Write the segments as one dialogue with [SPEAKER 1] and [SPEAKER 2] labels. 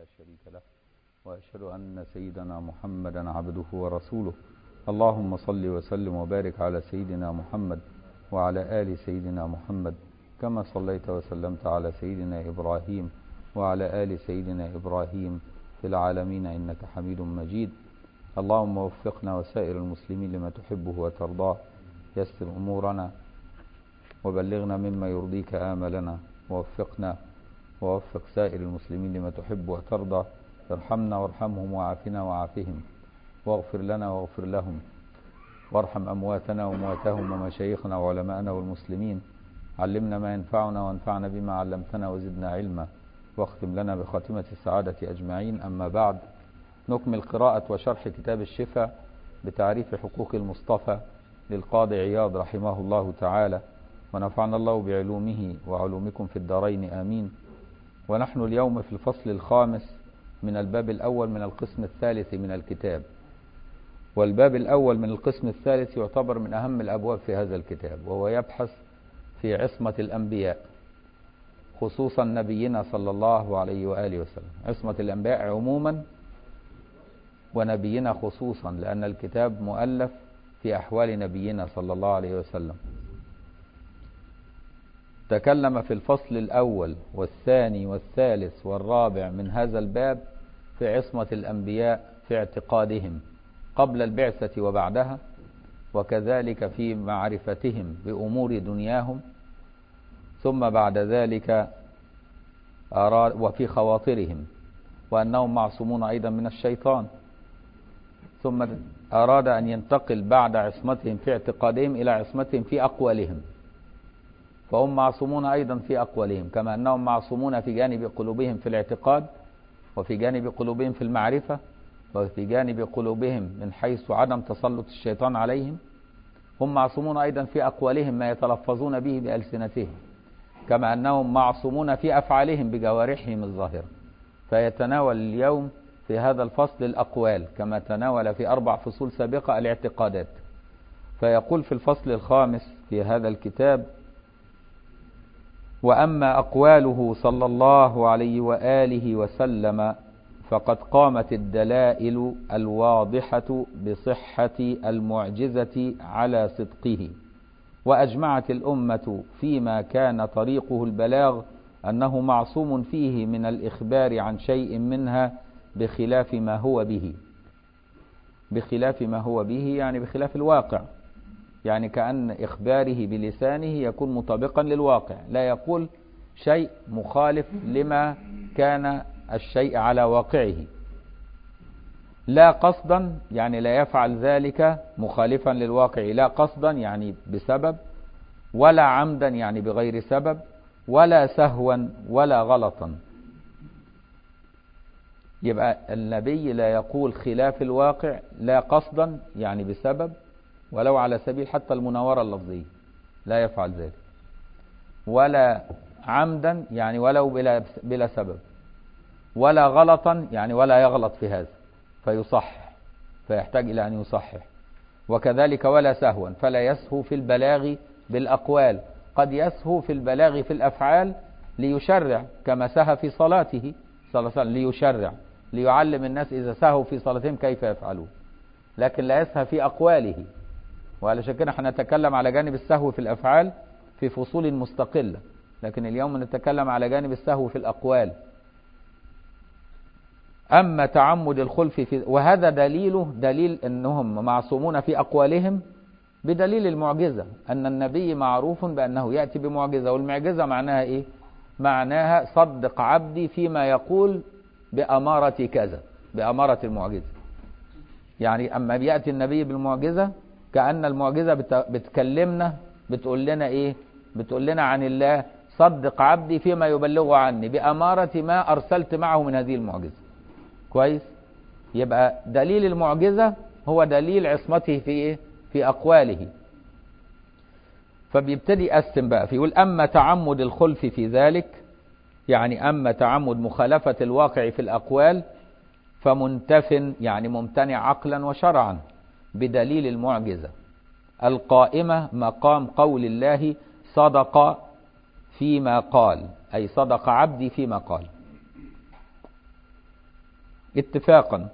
[SPEAKER 1] شريك له وأشهد أن سيدنا محمدا عبده ورسوله اللهم صل وسلم وبارك على سيدنا محمد وعلى آل سيدنا محمد كما صليت وسلمت على سيدنا إبراهيم وعلى آل سيدنا إبراهيم في العالمين إنك حميد مجيد اللهم وفقنا وسائر المسلمين لما تحبه وترضاه يسر أمورنا وبلغنا مما يرضيك آملنا ووفقنا ووفق سائر المسلمين لما تحب وترضى ارحمنا وارحمهم وعافنا وعافهم واغفر لنا واغفر لهم وارحم أمواتنا وأمواتهم ومشايخنا وعلماءنا والمسلمين علمنا ما ينفعنا وانفعنا بما علمتنا وزدنا علما واختم لنا بخاتمة السعادة أجمعين أما بعد نكمل قراءة وشرح كتاب الشفاء بتعريف حقوق المصطفى للقاضي عياض رحمه الله تعالى ونفعنا الله بعلومه وعلومكم في الدارين آمين ونحن اليوم في الفصل الخامس من الباب الأول من القسم الثالث من الكتاب والباب الأول من القسم الثالث يعتبر من أهم الأبواب في هذا الكتاب وهو يبحث في عصمة الأنبياء خصوصا نبينا صلى الله عليه وآله وسلم عصمة الأنبياء عموما ونبينا خصوصا لأن الكتاب مؤلف في أحوال نبينا صلى الله عليه وسلم تكلم في الفصل الأول والثاني والثالث والرابع من هذا الباب في عصمة الأنبياء في اعتقادهم قبل البعثة وبعدها وكذلك في معرفتهم بأمور دنياهم ثم بعد ذلك أراد وفي خواطرهم وأنهم معصومون أيضا من الشيطان ثم أراد أن ينتقل بعد عصمتهم في اعتقادهم إلى عصمتهم في أقوالهم فهم معصومون أيضا في أقوالهم كما أنهم معصومون في جانب قلوبهم في الاعتقاد وفي جانب قلوبهم في المعرفة وفي جانب قلوبهم من حيث عدم تسلط الشيطان عليهم هم معصومون أيضا في أقوالهم ما يتلفظون به بألسنتهم كما أنهم معصومون في أفعالهم بجوارحهم الظاهرة فيتناول اليوم في هذا الفصل الأقوال كما تناول في أربع فصول سابقة الاعتقادات فيقول في الفصل الخامس في هذا الكتاب وأما أقواله صلى الله عليه وآله وسلم فقد قامت الدلائل الواضحة بصحة المعجزة على صدقه وأجمعت الأمة فيما كان طريقه البلاغ أنه معصوم فيه من الإخبار عن شيء منها بخلاف ما هو به بخلاف ما هو به يعني بخلاف الواقع يعني كأن إخباره بلسانه يكون مطابقا للواقع لا يقول شيء مخالف لما كان الشيء على واقعه لا قصدا يعني لا يفعل ذلك مخالفا للواقع لا قصدا يعني بسبب ولا عمدا يعني بغير سبب ولا سهوا ولا غلطا يبقى النبي لا يقول خلاف الواقع لا قصدا يعني بسبب ولو على سبيل حتى المناورة اللفظية لا يفعل ذلك ولا عمدا يعني ولو بلا, بلا سبب ولا غلطا يعني ولا يغلط في هذا فيصحح فيحتاج إلى أن يصحح وكذلك ولا سهوا فلا يسهو في البلاغ بالأقوال قد يسهو في البلاغ في الأفعال ليشرع كما سهى في صلاته صلى الله عليه وسلم ليشرع ليعلم الناس إذا سهوا في صلاتهم كيف يفعلون لكن لا يسهى في أقواله وعلشان كده احنا نتكلم على جانب السهو في الأفعال في فصول مستقلة لكن اليوم نتكلم على جانب السهو في الأقوال أما تعمد الخلف في وهذا دليله دليل أنهم معصومون في أقوالهم بدليل المعجزة أن النبي معروف بأنه يأتي بمعجزة والمعجزة معناها إيه معناها صدق عبدي فيما يقول بأمارة كذا بأمارة المعجزة يعني أما بيأتي النبي بالمعجزة كأن المعجزة بتكلمنا بتقول لنا إيه بتقول لنا عن الله صدق عبدي فيما يبلغه عني بأمارة ما أرسلت معه من هذه المعجزة كويس يبقى دليل المعجزة هو دليل عصمته في إيه في أقواله فبيبتدي يقسم بقى فيقول أما تعمد الخلف في ذلك يعني أما تعمد مخالفة الواقع في الأقوال فمنتف يعني ممتنع عقلا وشرعا بدليل المعجزة القائمة مقام قول الله صدق فيما قال أي صدق عبدي فيما قال اتفاقا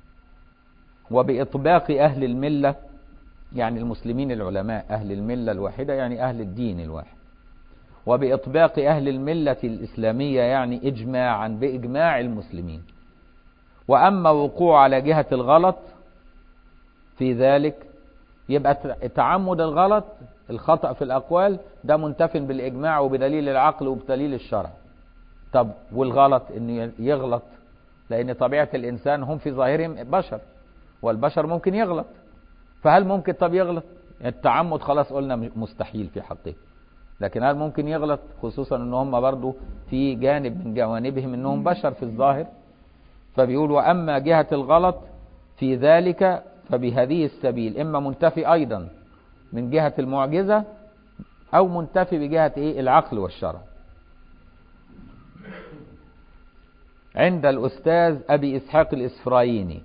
[SPEAKER 1] وبإطباق أهل الملة يعني المسلمين العلماء أهل الملة الواحدة يعني أهل الدين الواحد وبإطباق أهل الملة الإسلامية يعني إجماعا بإجماع المسلمين وأما وقوع على جهة الغلط في ذلك يبقى تعمد الغلط الخطأ في الأقوال ده منتف بالإجماع وبدليل العقل وبدليل الشرع طب والغلط إنه يغلط لأن طبيعة الإنسان هم في ظاهرهم بشر والبشر ممكن يغلط فهل ممكن طب يغلط التعمد خلاص قلنا مستحيل في حقه لكن هل ممكن يغلط خصوصا ان هم برضو في جانب من جوانبهم انهم بشر في الظاهر فبيقول واما جهة الغلط في ذلك فبهذه السبيل اما منتفي ايضا من جهة المعجزة او منتفي بجهة ايه العقل والشرع عند الاستاذ ابي اسحاق الاسفرايني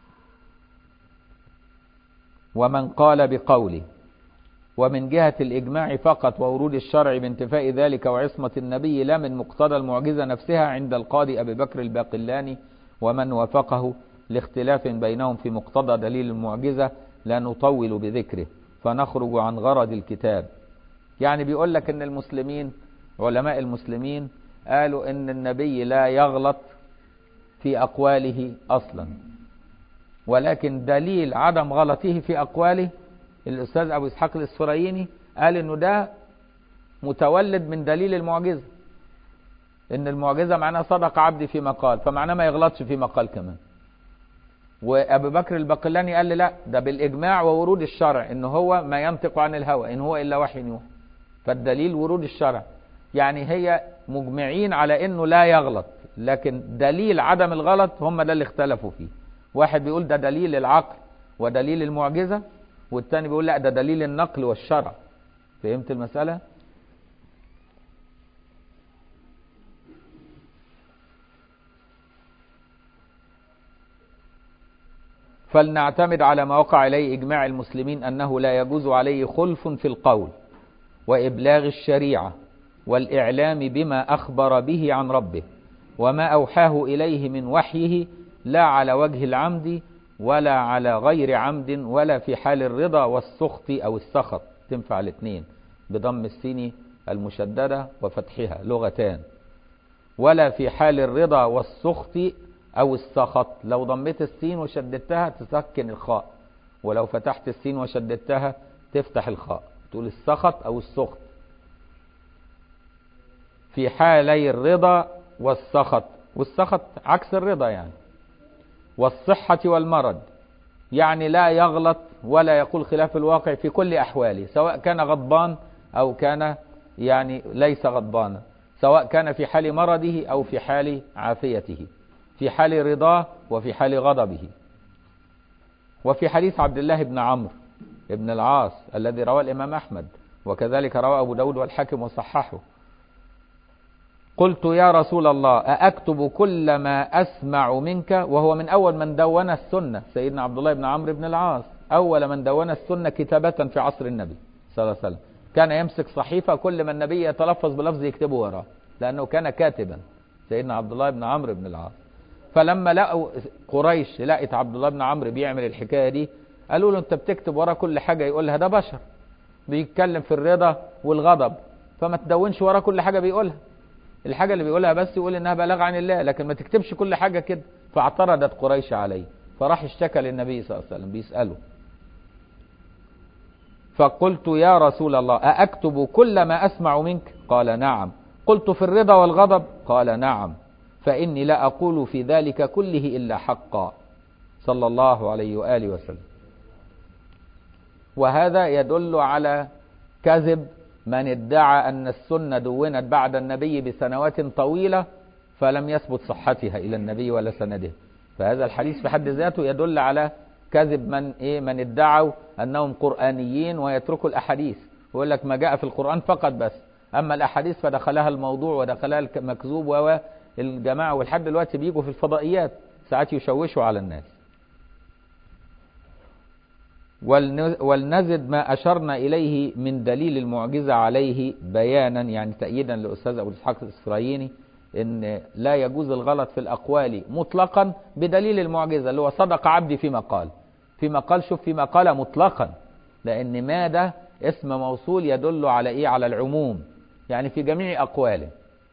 [SPEAKER 1] ومن قال بقوله ومن جهة الإجماع فقط وورود الشرع بانتفاء ذلك وعصمة النبي لا من مقتضى المعجزة نفسها عند القاضي أبي بكر الباقلاني ومن وافقه لاختلاف بينهم في مقتضى دليل المعجزة لا نطول بذكره فنخرج عن غرض الكتاب يعني بيقول لك ان المسلمين علماء المسلمين قالوا ان النبي لا يغلط في أقواله أصلا ولكن دليل عدم غلطه في أقواله الأستاذ أبو إسحاق الإسفرايني قال إنه ده متولد من دليل المعجزة إن المعجزة معناها صدق عبدي فيما قال فمعناه ما يغلطش فيما قال كمان وأبو بكر الباقلاني قال لي لا ده بالإجماع وورود الشرع إن هو ما ينطق عن الهوى إن هو إلا وحي يوحى فالدليل ورود الشرع يعني هي مجمعين على إنه لا يغلط لكن دليل عدم الغلط هم ده اللي اختلفوا فيه واحد بيقول ده دليل العقل ودليل المعجزة والتاني بيقول لا ده دليل النقل والشرع فهمت المسألة فلنعتمد على ما وقع عليه إجماع المسلمين أنه لا يجوز عليه خلف في القول وإبلاغ الشريعة والإعلام بما أخبر به عن ربه وما أوحاه إليه من وحيه لا على وجه العمد ولا على غير عمد ولا في حال الرضا والسخط أو السخط تنفع الاثنين بضم السين المشددة وفتحها لغتان ولا في حال الرضا والسخط أو السخط لو ضميت السين وشددتها تسكن الخاء ولو فتحت السين وشددتها تفتح الخاء تقول السخط أو السخط في حالي الرضا والسخط والسخط عكس الرضا يعني والصحة والمرض يعني لا يغلط ولا يقول خلاف الواقع في كل أحواله سواء كان غضبان أو كان يعني ليس غضبانا سواء كان في حال مرضه أو في حال عافيته في حال رضاه وفي حال غضبه وفي حديث عبد الله بن عمرو بن العاص الذي رواه الإمام أحمد وكذلك رواه أبو داود والحاكم وصححه قلت يا رسول الله أأكتب كل ما أسمع منك وهو من أول من دون السنة سيدنا عبد الله بن عمرو بن العاص أول من دون السنة كتابة في عصر النبي صلى الله عليه وسلم كان يمسك صحيفة كل ما النبي يتلفظ بلفظ يكتبه وراه لأنه كان كاتبا سيدنا عبد الله بن عمرو بن العاص فلما لقوا قريش لقت عبد الله بن عمرو بيعمل الحكاية دي قالوا له انت بتكتب وراه كل حاجة يقولها ده بشر بيتكلم في الرضا والغضب فما تدونش وراه كل حاجة بيقولها الحاجة اللي بيقولها بس يقول انها بلاغ عن الله لكن ما تكتبش كل حاجة كده فاعترضت قريش عليه فراح اشتكى للنبي صلى الله عليه وسلم بيسأله فقلت يا رسول الله أأكتب كل ما أسمع منك قال نعم قلت في الرضا والغضب قال نعم فإني لا أقول في ذلك كله إلا حقا صلى الله عليه وآله وسلم وهذا يدل على كذب من ادعى أن السنة دونت بعد النبي بسنوات طويلة فلم يثبت صحتها إلى النبي ولا سنده فهذا الحديث في حد ذاته يدل على كذب من إيه من ادعوا أنهم قرآنيين ويتركوا الأحاديث ويقول لك ما جاء في القرآن فقط بس أما الأحاديث فدخلها الموضوع ودخلها المكذوب والجماعة ولحد دلوقتي بيجوا في الفضائيات ساعات يشوشوا على الناس ولنزد ما أشرنا إليه من دليل المعجزة عليه بيانا يعني تأييدا للأستاذ أبو الإسحاق الإسرائيلي ان لا يجوز الغلط في الاقوال مطلقا بدليل المعجزه اللي هو صدق عبدي فيما قال فيما قال شوف فيما قال مطلقا لان ما ده اسم موصول يدل على ايه على العموم يعني في جميع اقواله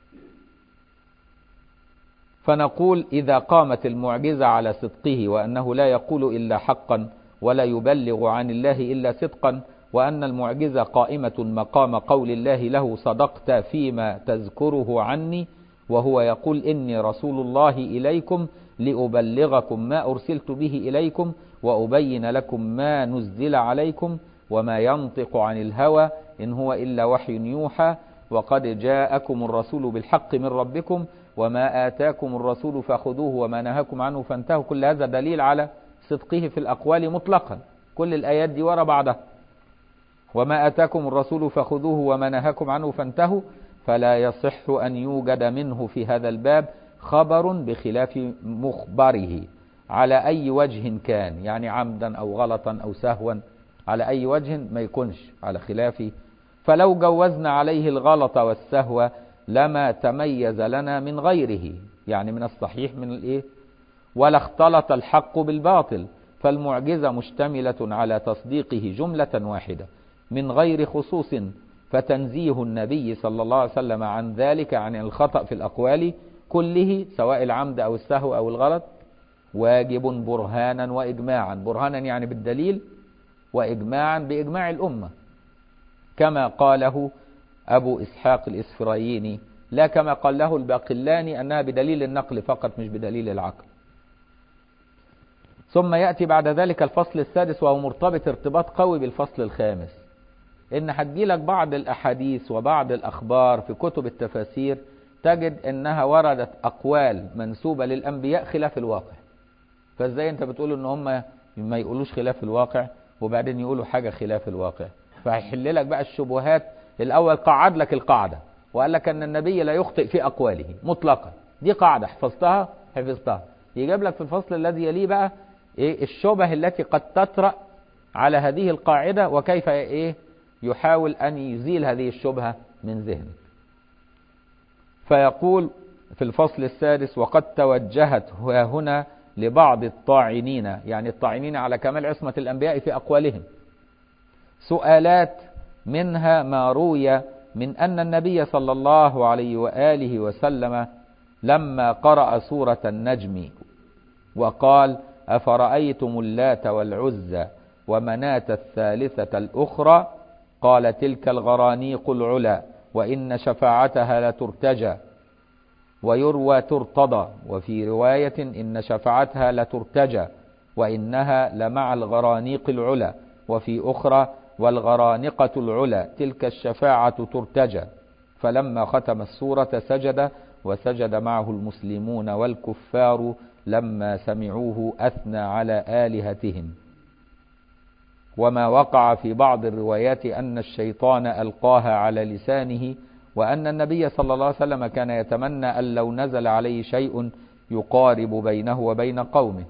[SPEAKER 1] فنقول اذا قامت المعجزه على صدقه وانه لا يقول الا حقا ولا يبلغ عن الله الا صدقا وان المعجزه قائمه مقام قول الله له صدقت فيما تذكره عني وهو يقول إني رسول الله إليكم لأبلغكم ما أرسلت به إليكم وأبين لكم ما نزل عليكم وما ينطق عن الهوى إن هو إلا وحي يوحى وقد جاءكم الرسول بالحق من ربكم وما آتاكم الرسول فخذوه وما نهاكم عنه فانتهوا كل هذا دليل على صدقه في الأقوال مطلقا كل الآيات دي ورا بعضها وما آتاكم الرسول فخذوه وما نهاكم عنه فانتهوا فلا يصح أن يوجد منه في هذا الباب خبر بخلاف مخبره على أي وجه كان يعني عمدا أو غلطا أو سهوا على أي وجه ما يكونش على خلافه فلو جوزنا عليه الغلط والسهو لما تميز لنا من غيره يعني من الصحيح من الايه ولا اختلط الحق بالباطل فالمعجزة مشتملة على تصديقه جملة واحدة من غير خصوص فتنزيه النبي صلى الله عليه وسلم عن ذلك عن الخطأ في الأقوال كله سواء العمد أو السهو أو الغلط واجب برهانا وإجماعا برهانا يعني بالدليل وإجماعا بإجماع الأمة كما قاله أبو إسحاق الإسفرايني لا كما قال له الباقلاني أنها بدليل النقل فقط مش بدليل العقل ثم يأتي بعد ذلك الفصل السادس وهو مرتبط ارتباط قوي بالفصل الخامس ان هتجيلك بعض الاحاديث وبعض الاخبار في كتب التفاسير تجد انها وردت اقوال منسوبه للانبياء خلاف الواقع فازاي انت بتقول ان هم ما يقولوش خلاف الواقع وبعدين يقولوا حاجه خلاف الواقع فهيحل لك بقى الشبهات الاول قعد لك القاعده وقال لك ان النبي لا يخطئ في اقواله مطلقا دي قاعده حفظتها حفظتها يجيب لك في الفصل الذي يليه بقى ايه الشبه التي قد تطرأ على هذه القاعده وكيف ايه يحاول أن يزيل هذه الشبهة من ذهنك فيقول في الفصل السادس وقد توجهت هنا لبعض الطاعنين يعني الطاعنين على كمال عصمة الأنبياء في أقوالهم سؤالات منها ما روي من أن النبي صلى الله عليه وآله وسلم لما قرأ سورة النجم وقال أفرأيتم اللات والعزى ومناة الثالثة الأخرى قال تلك الغرانيق العلا وإن شفاعتها لترتجى ويروى ترتضى وفي رواية إن شفاعتها لترتجى وإنها لمع الغرانيق العلا وفي أخرى والغرانقة العلا تلك الشفاعة ترتجى فلما ختم السورة سجد وسجد معه المسلمون والكفار لما سمعوه أثنى على آلهتهم وما وقع في بعض الروايات أن الشيطان ألقاها على لسانه وأن النبي صلى الله عليه وسلم كان يتمنى أن لو نزل عليه شيء يقارب بينه وبين قومه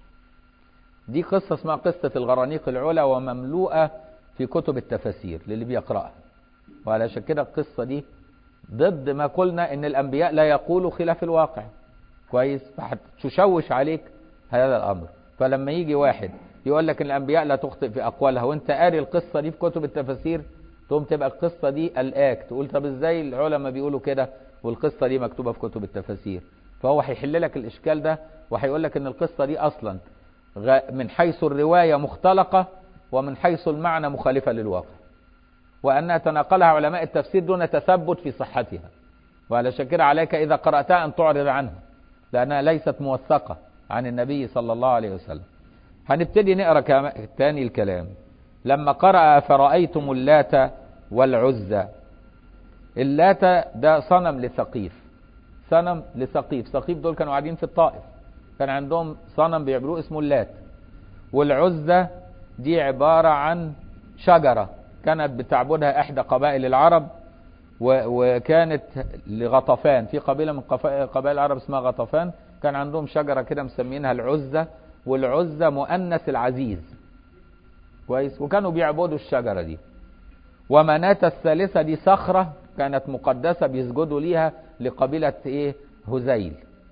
[SPEAKER 1] دي قصة اسمها قصة الغرانيق العلا ومملوءة في كتب التفاسير للي بيقرأها وعلشان كده القصة دي ضد ما قلنا ان الانبياء لا يقولوا خلاف الواقع كويس فهتشوش عليك هذا الامر فلما يجي واحد يقول لك ان الانبياء لا تخطئ في اقوالها وانت قاري القصه دي في كتب التفاسير تقوم تبقى القصه دي قلقاك تقول طب ازاي العلماء بيقولوا كده والقصه دي مكتوبه في كتب التفاسير فهو هيحل لك الاشكال ده وهيقول لك ان القصه دي اصلا من حيث الروايه مختلقه ومن حيث المعنى مخالفه للواقع وانها تناقلها علماء التفسير دون تثبت في صحتها وعلشان كده عليك اذا قراتها ان تعرض عنها لانها ليست موثقه عن النبي صلى الله عليه وسلم هنبتدي نقرا تاني الكلام لما قرأ فرأيتم اللات والعزى اللات ده صنم لثقيف صنم لثقيف ثقيف دول كانوا قاعدين في الطائف كان عندهم صنم بيعملوه اسمه اللات والعزى دي عبارة عن شجرة كانت بتعبدها إحدى قبائل العرب وكانت لغطفان في قبيلة من قبائل العرب اسمها غطفان كان عندهم شجرة كده مسمينها العزة والعزة مؤنث العزيز كويس وكانوا بيعبدوا الشجرة دي ومناة الثالثة دي صخرة كانت مقدسة بيسجدوا ليها لقبيلة ايه هزيل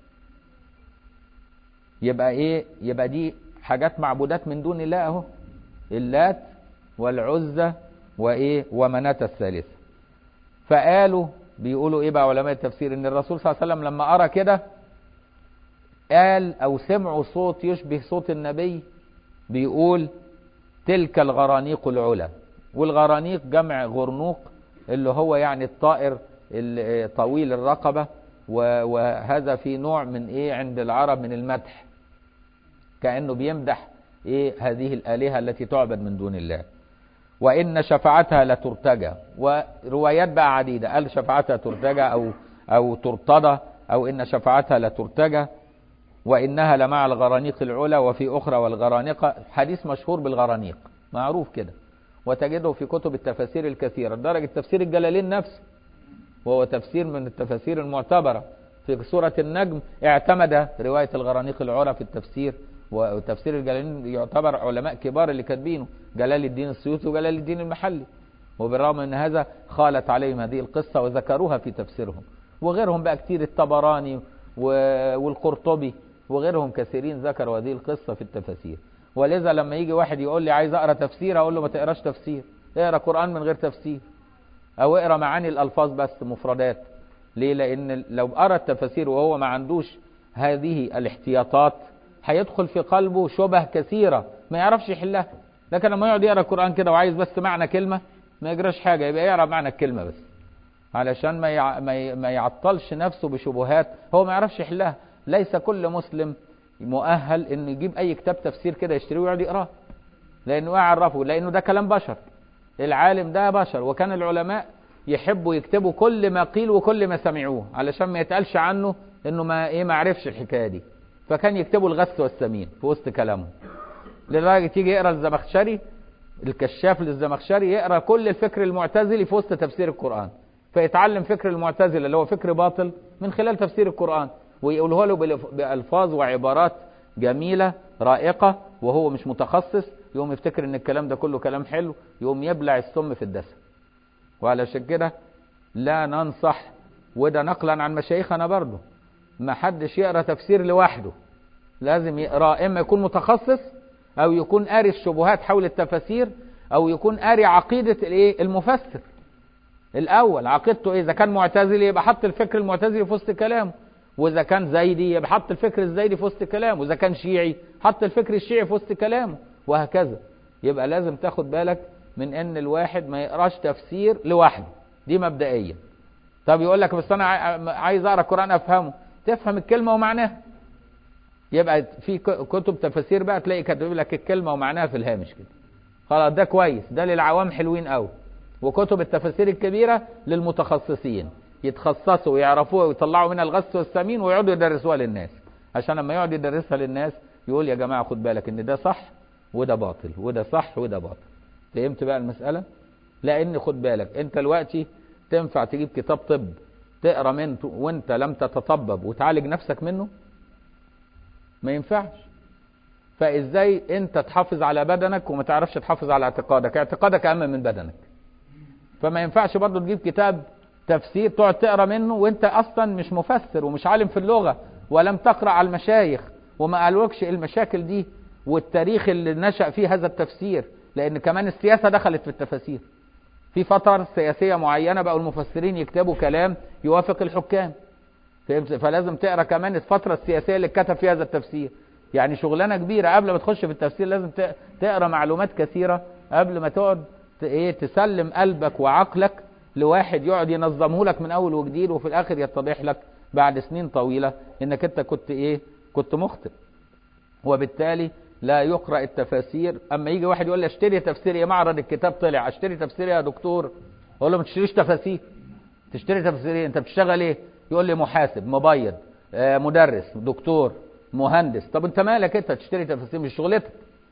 [SPEAKER 1] يبقى ايه يبقى دي حاجات معبودات من دون الله اهو اللات والعزى وايه ومناة الثالثة فقالوا بيقولوا ايه بقى علماء التفسير ان الرسول صلى الله عليه وسلم لما ارى كده قال او سمعوا صوت يشبه صوت النبي بيقول تلك الغرانيق العلا والغرانيق جمع غرنوق اللي هو يعني الطائر طويل الرقبة وهذا في نوع من ايه عند العرب من المدح كأنه بيمدح ايه هذه الآلهة التي تعبد من دون الله وإن شفاعتها لترتجى وروايات بقى عديدة قال شفاعتها ترتجى أو أو ترتضى أو إن شفاعتها لترتجى وإنها لمع الغرانيق العلا وفي أخرى والغرانقة حديث مشهور بالغرانيق معروف كده وتجده في كتب التفاسير الكثيرة درجة تفسير الجلالين نفسه وهو تفسير من التفاسير المعتبرة في سورة النجم اعتمد رواية الغرانيق العلا في التفسير وتفسير الجلالين يعتبر علماء كبار اللي كاتبينه جلال الدين السيوطي وجلال الدين المحلي وبالرغم من هذا خالت عليهم هذه القصة وذكروها في تفسيرهم وغيرهم بقى كتير الطبراني والقرطبي وغيرهم كثيرين ذكروا هذه القصة في التفاسير ولذا لما يجي واحد يقول لي عايز اقرا تفسير اقول له ما تقراش تفسير اقرا قرآن من غير تفسير او اقرا معاني الالفاظ بس مفردات ليه لان لو قرا التفاسير وهو ما عندوش هذه الاحتياطات هيدخل في قلبه شبه كثيرة ما يعرفش يحلها لكن لما يقعد يقرا القرآن كده وعايز بس معنى كلمة ما يجراش حاجة يبقى يقرا معنى الكلمة بس علشان ما يع... ما يعطلش نفسه بشبهات هو ما يعرفش يحلها ليس كل مسلم مؤهل انه يجيب اي كتاب تفسير كده يشتريه ويقعد يقراه لانه يعرفه لانه ده كلام بشر العالم ده بشر وكان العلماء يحبوا يكتبوا كل ما قيل وكل ما سمعوه علشان ما يتقالش عنه انه ما ايه ما عرفش الحكايه دي فكان يكتبوا الغث والسمين في وسط كلامه لدرجه يجي يقرا الزمخشري الكشاف للزمخشري يقرا كل الفكر المعتزلي في وسط تفسير القران فيتعلم فكر المعتزله اللي هو فكر باطل من خلال تفسير القران ويقوله له بألفاظ وعبارات جميلة رائقة وهو مش متخصص يقوم يفتكر ان الكلام ده كله كلام حلو يقوم يبلع السم في الدسم وعلشان كده لا ننصح وده نقلا عن مشايخنا برضه ما حدش يقرا تفسير لوحده لازم يقرا اما يكون متخصص او يكون قاري الشبهات حول التفاسير او يكون قاري عقيده الايه المفسر الاول عقيدته ايه اذا كان معتزلي يبقى حط الفكر المعتزلي في وسط كلامه واذا كان زيدي يبقى حط الفكر الزيدي في وسط كلامه واذا كان شيعي حط الفكر الشيعي في وسط كلامه وهكذا يبقى لازم تاخد بالك من ان الواحد ما يقراش تفسير لوحده دي مبدئيا طب يقول لك بس انا عايز اقرا القران افهمه تفهم الكلمه ومعناها يبقى في كتب تفاسير بقى تلاقي كاتب لك الكلمه ومعناها في الهامش كده خلاص ده كويس ده للعوام حلوين قوي وكتب التفاسير الكبيره للمتخصصين يتخصصوا ويعرفوها ويطلعوا منها الغث والسمين ويقعدوا يدرسوها للناس عشان لما يقعد يدرسها للناس يقول يا جماعه خد بالك ان ده صح وده باطل وده صح وده باطل فهمت بقى المساله لان خد بالك انت دلوقتي تنفع تجيب كتاب طب تقرا منه وانت لم تتطبب وتعالج نفسك منه ما ينفعش فازاي انت تحافظ على بدنك وما تعرفش تحافظ على اعتقادك اعتقادك اهم من بدنك فما ينفعش برضه تجيب كتاب تفسير تقعد تقرا منه وانت اصلا مش مفسر ومش عالم في اللغه ولم تقرا على المشايخ وما قالوكش المشاكل دي والتاريخ اللي نشا فيه هذا التفسير لان كمان السياسه دخلت في التفاسير في فتره سياسيه معينه بقوا المفسرين يكتبوا كلام يوافق الحكام فهمت فلازم تقرا كمان الفتره السياسيه اللي اتكتب فيها هذا التفسير يعني شغلانه كبيره قبل ما تخش في التفسير لازم تقرا معلومات كثيره قبل ما تقعد ايه تسلم قلبك وعقلك لواحد يقعد ينظمه لك من اول وجديد وفي الاخر يتضح لك بعد سنين طويله انك انت كنت ايه كنت مخطئ وبالتالي لا يقرا التفاسير اما يجي واحد يقول لي اشتري تفسير يا معرض الكتاب طلع اشتري تفسير يا دكتور اقول له ما تشتريش تفاسير تشتري تفسير ايه انت بتشتغل ايه يقول لي محاسب مبيض آه مدرس دكتور مهندس طب انت مالك انت تشتري تفاسير مش شغلتك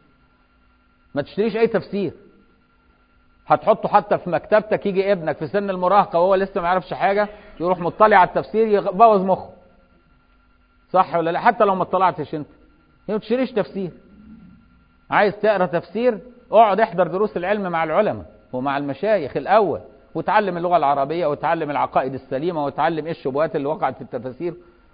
[SPEAKER 1] ما تشتريش اي تفسير هتحطه حتى في مكتبتك يجي ابنك في سن المراهقه وهو لسه ما يعرفش حاجه يروح مطلع على التفسير يبوظ مخه صح ولا لا حتى لو ما اطلعتش انت ما تشتريش تفسير عايز تقرا تفسير اقعد احضر دروس العلم مع العلماء ومع المشايخ الاول وتعلم اللغه العربيه وتعلم العقائد السليمه وتعلم ايه الشبهات اللي وقعت في التفاسير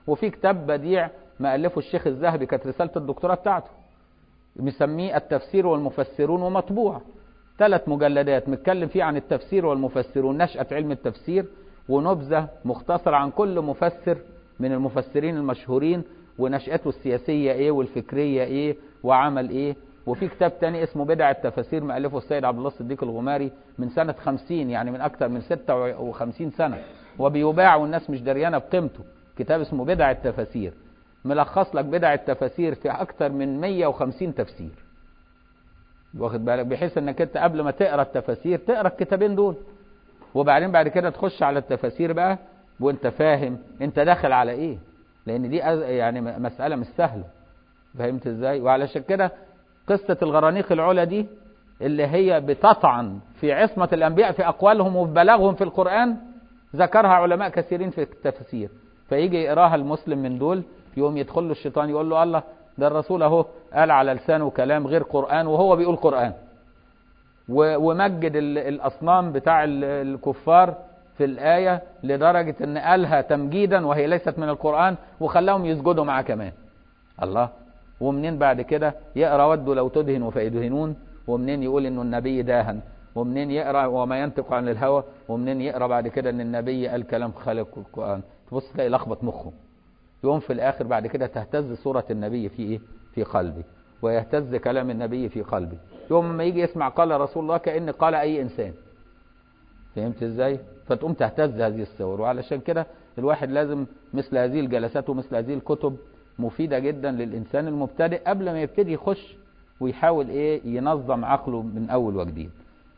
[SPEAKER 1] وفي كتاب بديع مألفه الشيخ الذهبي كانت رسالة الدكتوراه بتاعته مسميه التفسير والمفسرون ومطبوع ثلاث مجلدات متكلم فيه عن التفسير والمفسرون نشأة علم التفسير ونبذة مختصرة عن كل مفسر من المفسرين المشهورين ونشأته السياسية ايه والفكرية ايه وعمل ايه وفي كتاب تاني اسمه بدع التفاسير مألفه السيد عبد الله الصديق الغماري من سنة 50 يعني من أكثر من 56 سنة وبيباع والناس مش دريانة بقيمته كتاب اسمه بدع التفاسير ملخص لك بدع التفاسير في أكثر من 150 تفسير واخد بالك بحيث انك انت قبل ما تقرا التفاسير تقرا الكتابين دول وبعدين بعد كده تخش على التفاسير بقى وانت فاهم انت داخل على ايه لان دي يعني مساله مش سهله فهمت ازاي وعلشان كده قصه الغرانيق العلا دي اللي هي بتطعن في عصمه الانبياء في اقوالهم وفي بلاغهم في القران ذكرها علماء كثيرين في التفسير فيجي يقراها المسلم من دول يقوم يدخل له الشيطان يقول له الله ده الرسول اهو قال على لسانه كلام غير قرآن وهو بيقول قرآن ومجد الأصنام بتاع الكفار في الآية لدرجة أن قالها تمجيدا وهي ليست من القرآن وخلاهم يسجدوا معاه كمان الله ومنين بعد كده يقرأ ودوا لو تدهن فيدهنون ومنين يقول انه النبي داهن ومنين يقرأ وما ينطق عن الهوى ومنين يقرأ بعد كده ان النبي قال كلام خالق القرآن تبص تلاقي لخبط مخه يقوم في الآخر بعد كده تهتز صورة النبي في إيه؟ في قلبي ويهتز كلام النبي في قلبي يوم ما يجي يسمع قال رسول الله كأن قال أي إنسان فهمت إزاي؟ فتقوم تهتز هذه الصور وعلشان كده الواحد لازم مثل هذه الجلسات ومثل هذه الكتب مفيدة جدا للإنسان المبتدئ قبل ما يبتدي يخش ويحاول إيه ينظم عقله من أول وجديد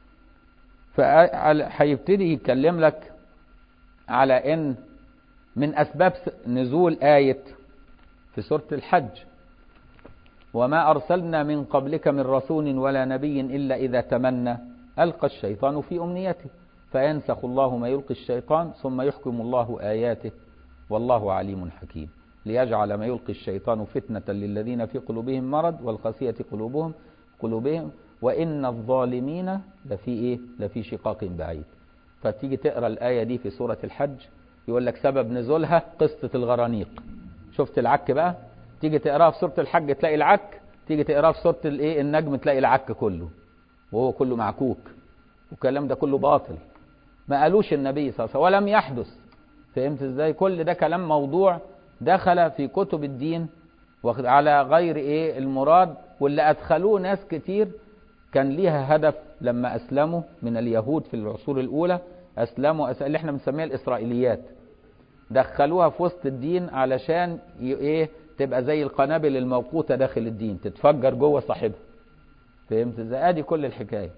[SPEAKER 1] فهيبتدي يتكلم لك على إن من أسباب نزول آية في سورة الحج وما أرسلنا من قبلك من رسول ولا نبي إلا إذا تمنى ألقى الشيطان في أمنيته فينسخ الله ما يلقي الشيطان ثم يحكم الله آياته والله عليم حكيم ليجعل ما يلقي الشيطان فتنة للذين في قلوبهم مرض والقاسية قلوبهم قلوبهم وإن الظالمين لفي إيه؟ لفي شقاق بعيد فتيجي تقرأ الآية دي في سورة الحج يقول لك سبب نزولها قصة الغرانيق شفت العك بقى تيجي تقراها في سورة الحج تلاقي العك تيجي تقراها في سورة الايه النجم تلاقي العك كله وهو كله معكوك والكلام ده كله باطل ما قالوش النبي صلى الله عليه وسلم ولم يحدث فهمت ازاي كل ده كلام موضوع دخل في كتب الدين على غير ايه المراد واللي ادخلوه ناس كتير كان ليها هدف لما اسلموا من اليهود في العصور الاولى اسلموا أس... اللي احنا بنسميها الاسرائيليات دخلوها في وسط الدين علشان ي... ايه تبقى زي القنابل الموقوته داخل الدين تتفجر جوه صاحبها فهمت ازاي ادي كل الحكايه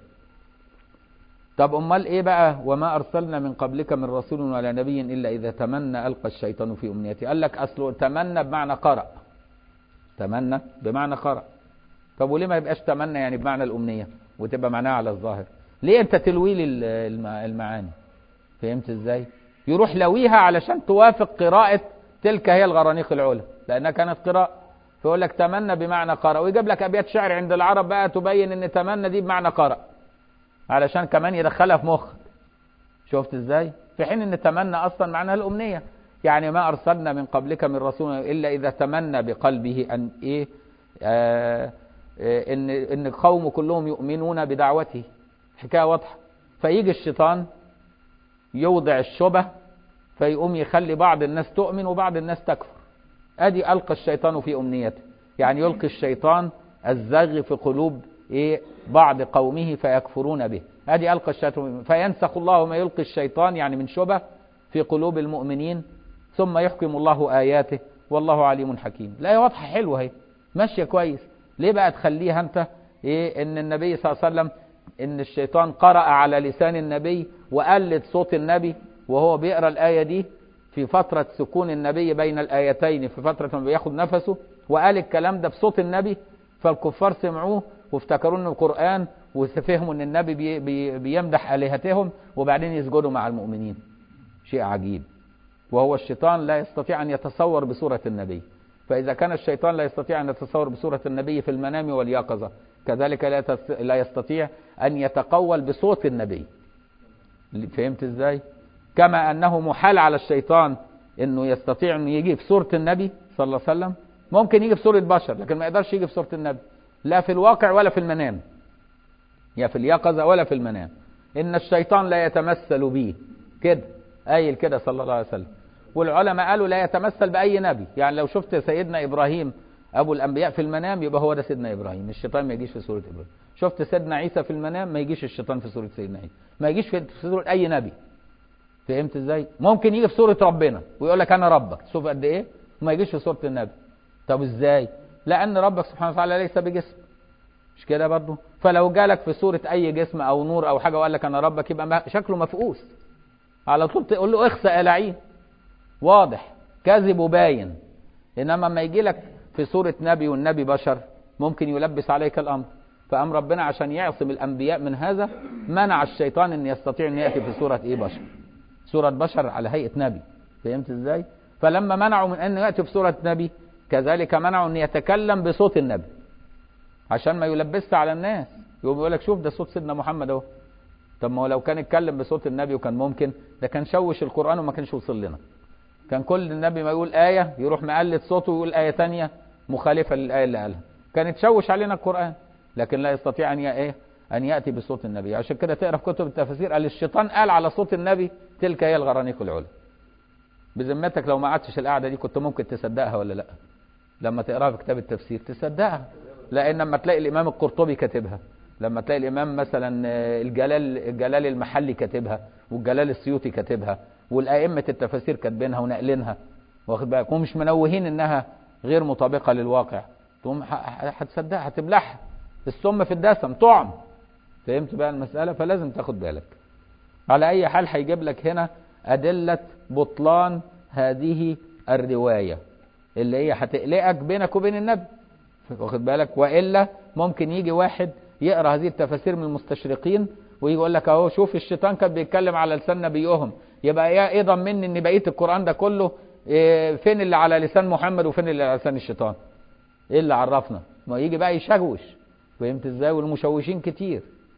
[SPEAKER 1] طب امال ايه بقى وما ارسلنا من قبلك من رسول ولا نبي الا اذا تمنى القى الشيطان في امنيته قال لك اصله تمنى بمعنى قرأ تمنى بمعنى قرأ طب وليه ما يبقاش تمنى يعني بمعنى الامنيه وتبقى معناها على الظاهر ليه انت تلوي لي المعاني فهمت ازاي يروح لويها علشان توافق قراءة تلك هي الغرانيق العلا لانها كانت قراءة فيقول لك تمنى بمعنى قرأ ويجيب لك ابيات شعر عند العرب بقى تبين ان تمنى دي بمعنى قرأ علشان كمان يدخلها في مخك شفت ازاي في حين ان تمنى اصلا معناها الامنية يعني ما ارسلنا من قبلك من رسول الا اذا تمنى بقلبه ان ايه آه ان ان قوم كلهم يؤمنون بدعوته حكايه واضحه فيجي الشيطان يوضع الشبه فيقوم يخلي بعض الناس تؤمن وبعض الناس تكفر ادي القى الشيطان في امنيته يعني يلقي الشيطان الزغ في قلوب ايه بعض قومه فيكفرون به ادي القى الشيطان فينسخ الله ما يلقي الشيطان يعني من شبه في قلوب المؤمنين ثم يحكم الله اياته والله عليم حكيم لا واضحه حلوه اهي ماشيه كويس ليه بقى تخليها انت ايه ان النبي صلى الله عليه وسلم ان الشيطان قرأ على لسان النبي وقلد صوت النبي وهو بيقرأ الآية دي في فترة سكون النبي بين الآيتين في فترة ما بياخد نفسه وقال الكلام ده بصوت النبي فالكفار سمعوه وافتكروا انه القرآن وفهموا ان النبي بي بي بيمدح آلهتهم وبعدين يسجدوا مع المؤمنين شيء عجيب وهو الشيطان لا يستطيع أن يتصور بصورة النبي فإذا كان الشيطان لا يستطيع أن يتصور بصورة النبي في المنام واليقظة كذلك لا يستطيع أن يتقول بصوت النبي فهمت ازاي كما أنه محال على الشيطان انه يستطيع انه يجي في صورة النبي صلى الله عليه وسلم ممكن يجي في صورة بشر لكن ما يقدرش يجي في صورة النبي لا في الواقع ولا في المنام يا في اليقظة ولا في المنام ان الشيطان لا يتمثل به كده قايل كده صلى الله عليه وسلم والعلماء قالوا لا يتمثل بأي نبي يعني لو شفت سيدنا إبراهيم أبو الأنبياء في المنام يبقى هو ده سيدنا إبراهيم الشيطان ما يجيش في سورة إبراهيم شفت سيدنا عيسى في المنام ما يجيش الشيطان في سورة سيدنا عيسى ما يجيش في سورة أي نبي فهمت ازاي ممكن يجي في سورة ربنا ويقول لك أنا ربك شوف قد إيه وما يجيش في سورة النبي طب ازاي لأن ربك سبحانه وتعالى ليس بجسم مش كده برضه فلو جالك في سورة أي جسم أو نور أو حاجة وقال لك أنا ربك يبقى شكله مفقوس على طول تقول له اخسأ يا لعين واضح كذب وباين انما لما يجي لك في سوره نبي والنبي بشر ممكن يلبس عليك الامر فام ربنا عشان يعصم الانبياء من هذا منع الشيطان ان يستطيع ان ياتي في سوره ايه بشر سوره بشر على هيئه نبي فهمت ازاي فلما منعوا من ان ياتي في سوره نبي كذلك منعوا ان يتكلم بصوت النبي عشان ما يلبسش على الناس يقوم يقول لك شوف ده صوت سيدنا محمد اهو طب ما هو لو كان اتكلم بصوت النبي وكان ممكن ده كان شوش القران وما كانش وصل لنا كان كل النبي ما يقول آية يروح مقلد صوته ويقول آية تانية مخالفة للآية اللي قالها كان تشوش علينا القرآن لكن لا يستطيع أن إيه أن يأتي بصوت النبي عشان كده تقرا في كتب التفاسير قال الشيطان قال على صوت النبي تلك هي الغرانيق العلى بذمتك لو ما قعدتش القعدة دي كنت ممكن تصدقها ولا لا لما تقراها في كتاب التفسير تصدقها لأن لما تلاقي الإمام القرطبي كاتبها لما تلاقي الإمام مثلا الجلال الجلال المحلي كاتبها والجلال السيوطي كاتبها والأئمة التفاسير كاتبينها وناقلينها واخد بالك ومش منوهين انها غير مطابقة للواقع تقوم هتصدقها هتبلعها السم في الدسم طعم فهمت بقى المسألة فلازم تاخد بالك على أي حال هيجيب لك هنا أدلة بطلان هذه الرواية اللي هي هتقلقك بينك وبين النبي واخد بالك وإلا ممكن يجي واحد يقرأ هذه التفاسير من المستشرقين ويجي يقول لك اهو شوف الشيطان كان بيتكلم على لسان نبيهم يبقى ايه ضمني ان بقيه القران ده كله إيه فين اللي على لسان محمد وفين اللي على لسان الشيطان ايه اللي عرفنا ما يجي بقى يشوش فهمت ازاي والمشوشين كتير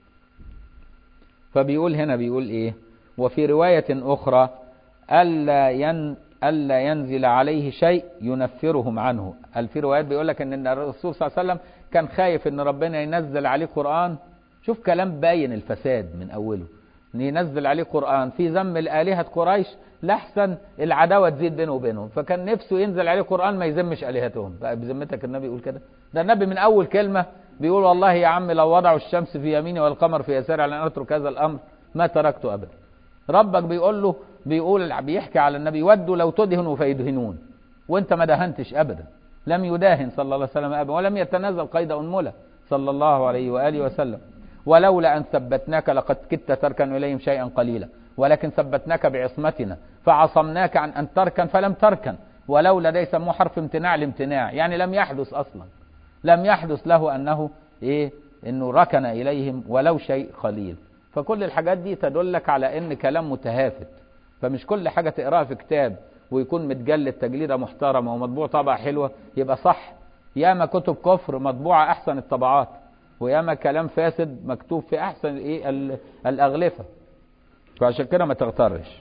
[SPEAKER 1] فبيقول هنا بيقول ايه وفي روايه اخرى الا ين الا ينزل عليه شيء ينفرهم عنه قال في روايات بيقول لك ان الرسول صلى الله عليه وسلم كان خايف ان ربنا ينزل عليه قران شوف كلام باين الفساد من اوله ان ينزل عليه قران في ذم الالهه قريش لاحسن العداوه تزيد بينه وبينهم فكان نفسه ينزل عليه قران ما يذمش الهتهم بقى بذمتك النبي يقول كده ده النبي من اول كلمه بيقول والله يا عم لو وضعوا الشمس في يميني والقمر في يساري على ان اترك هذا الامر ما تركته ابدا ربك بيقول له بيقول بيحكي على النبي ودوا لو تدهنوا فيدهنون وانت ما دهنتش ابدا لم يداهن صلى الله عليه وسلم ابدا ولم يتنازل قيد انمله صلى الله عليه واله وسلم ولولا أن ثبتناك لقد كدت تركن إليهم شيئا قليلا ولكن ثبتناك بعصمتنا فعصمناك عن أن تركن فلم تركن ولولا ده يسموه حرف امتناع الامتناع يعني لم يحدث أصلا لم يحدث له أنه إيه إنه ركن إليهم ولو شيء قليل فكل الحاجات دي تدلك على إن كلام متهافت فمش كل حاجة تقراها في كتاب ويكون متجلد تجليدة محترمة ومطبوع طبعة حلوة يبقى صح ياما كتب كفر مطبوعة أحسن الطبعات وياما كلام فاسد مكتوب في احسن ايه الاغلفه فعشان كده ما تغترش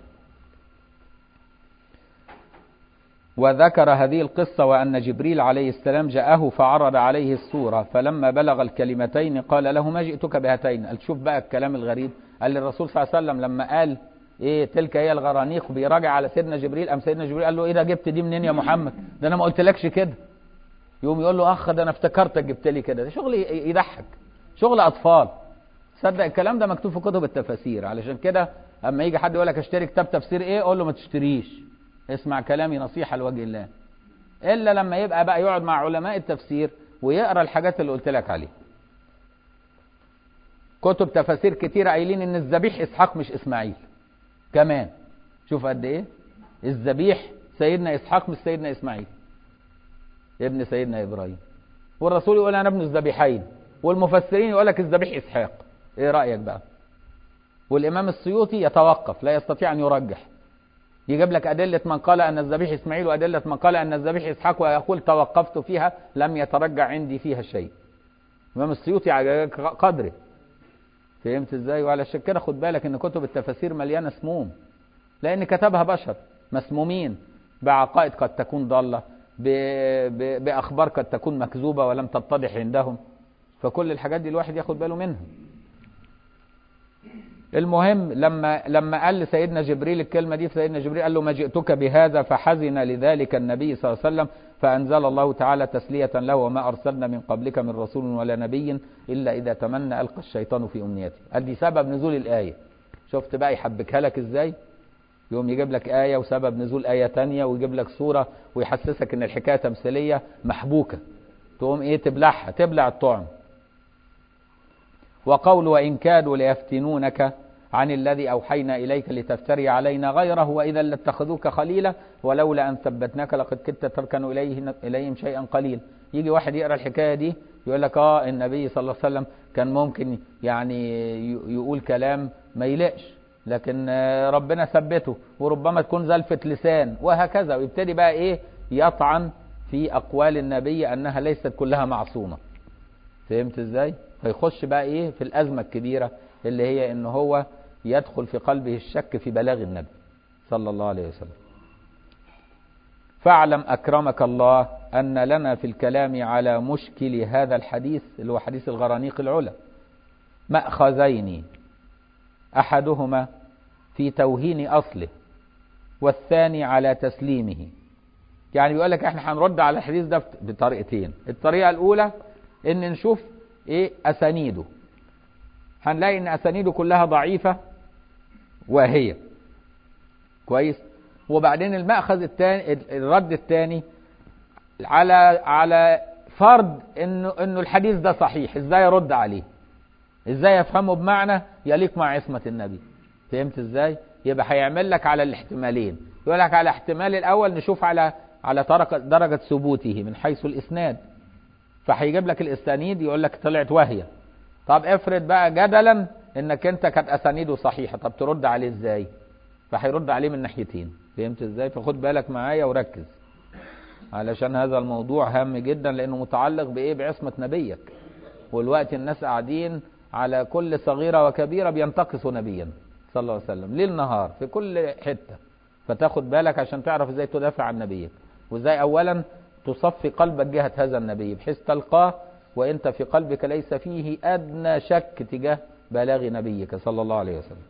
[SPEAKER 1] وذكر هذه القصة وأن جبريل عليه السلام جاءه فعرض عليه السورة فلما بلغ الكلمتين قال له ما جئتك بهاتين قال شوف بقى الكلام الغريب قال للرسول صلى الله عليه وسلم لما قال ايه تلك هي الغرانيق بيراجع على سيدنا جبريل ام سيدنا جبريل قال له ايه ده جبت دي منين يا محمد ده انا ما قلتلكش كده يقوم يقول له اخ ده انا افتكرتك جبت لي كده ده شغل يضحك شغل اطفال صدق الكلام ده مكتوب في كتب التفاسير علشان كده اما يجي حد يقول لك اشتري كتاب تفسير ايه قول له ما تشتريش اسمع كلامي نصيحه لوجه الله الا لما يبقى بقى يقعد مع علماء التفسير ويقرا الحاجات اللي قلت لك عليها كتب تفاسير كتير قايلين ان الذبيح اسحاق مش اسماعيل كمان شوف قد ايه الذبيح سيدنا اسحاق مش سيدنا اسماعيل ابن سيدنا ابراهيم والرسول يقول انا ابن الذبيحين والمفسرين يقول لك الذبيح اسحاق ايه رايك بقى والامام السيوطي يتوقف لا يستطيع ان يرجح يجيب لك ادله من قال ان الذبيح اسماعيل وادله من قال ان الذبيح اسحاق ويقول توقفت فيها لم يترجع عندي فيها شيء الامام السيوطي على قدره فهمت ازاي وعلشان كده خد بالك ان كتب التفاسير مليانه سموم لان كتبها بشر مسمومين بعقائد قد تكون ضالة بأخبار قد تكون مكذوبة ولم تتضح عندهم فكل الحاجات دي الواحد ياخد باله منها المهم لما لما قال لسيدنا جبريل الكلمة دي سيدنا جبريل قال له ما جئتك بهذا فحزن لذلك النبي صلى الله عليه وسلم فأنزل الله تعالى تسلية له وما أرسلنا من قبلك من رسول ولا نبي إلا إذا تمنى ألقى الشيطان في أمنيته قال دي سبب نزول الآية شفت بقى يحبكها لك إزاي يقوم يجيب لك آية وسبب نزول آية تانية ويجيب لك صورة ويحسسك إن الحكاية تمثيلية محبوكة تقوم إيه تبلعها تبلع الطعم وقول وإن كادوا ليفتنونك عن الذي أوحينا إليك لتفتري علينا غيره وإذا لاتخذوك خليلا ولولا أن ثبتناك لقد كدت تركن إليه إليهم شيئا قليلا يجي واحد يقرأ الحكاية دي يقول لك آه النبي صلى الله عليه وسلم كان ممكن يعني يقول كلام ما يلقش لكن ربنا ثبته وربما تكون زلفة لسان وهكذا ويبتدي بقى إيه يطعن في أقوال النبي أنها ليست كلها معصومة فهمت إزاي؟ فيخش بقى إيه في الأزمة الكبيرة اللي هي إن هو يدخل في قلبه الشك في بلاغ النبي صلى الله عليه وسلم فاعلم أكرمك الله أن لنا في الكلام على مشكل هذا الحديث اللي هو حديث الغرانيق العلا مأخذين أحدهما في توهين أصله والثاني على تسليمه يعني بيقول لك احنا هنرد على الحديث ده بطريقتين الطريقة الأولى ان نشوف ايه أسانيده هنلاقي ان أسانيده كلها ضعيفة واهية كويس وبعدين المأخذ الثاني الرد الثاني على على فرض انه انه الحديث ده صحيح ازاي ارد عليه ازاي افهمه بمعنى يليق مع عصمة النبي فهمت ازاي يبقى هيعمل لك على الاحتمالين يقول لك على الاحتمال الاول نشوف على على درجة ثبوته من حيث الاسناد فهيجيب لك الاسانيد يقول لك طلعت واهية طب افرض بقى جدلا انك انت كانت اسانيده صحيحة طب ترد عليه ازاي فهيرد عليه من ناحيتين فهمت ازاي فخد بالك معايا وركز علشان هذا الموضوع هام جدا لانه متعلق بايه بعصمة نبيك والوقت الناس قاعدين على كل صغيرة وكبيرة بينتقصوا نبيا صلى الله عليه وسلم ليل نهار في كل حتة فتاخد بالك عشان تعرف ازاي تدافع عن نبيك وازاي اولا تصفي قلبك جهة هذا النبي بحيث تلقاه وانت في قلبك ليس فيه ادنى شك تجاه بلاغ نبيك صلى الله عليه وسلم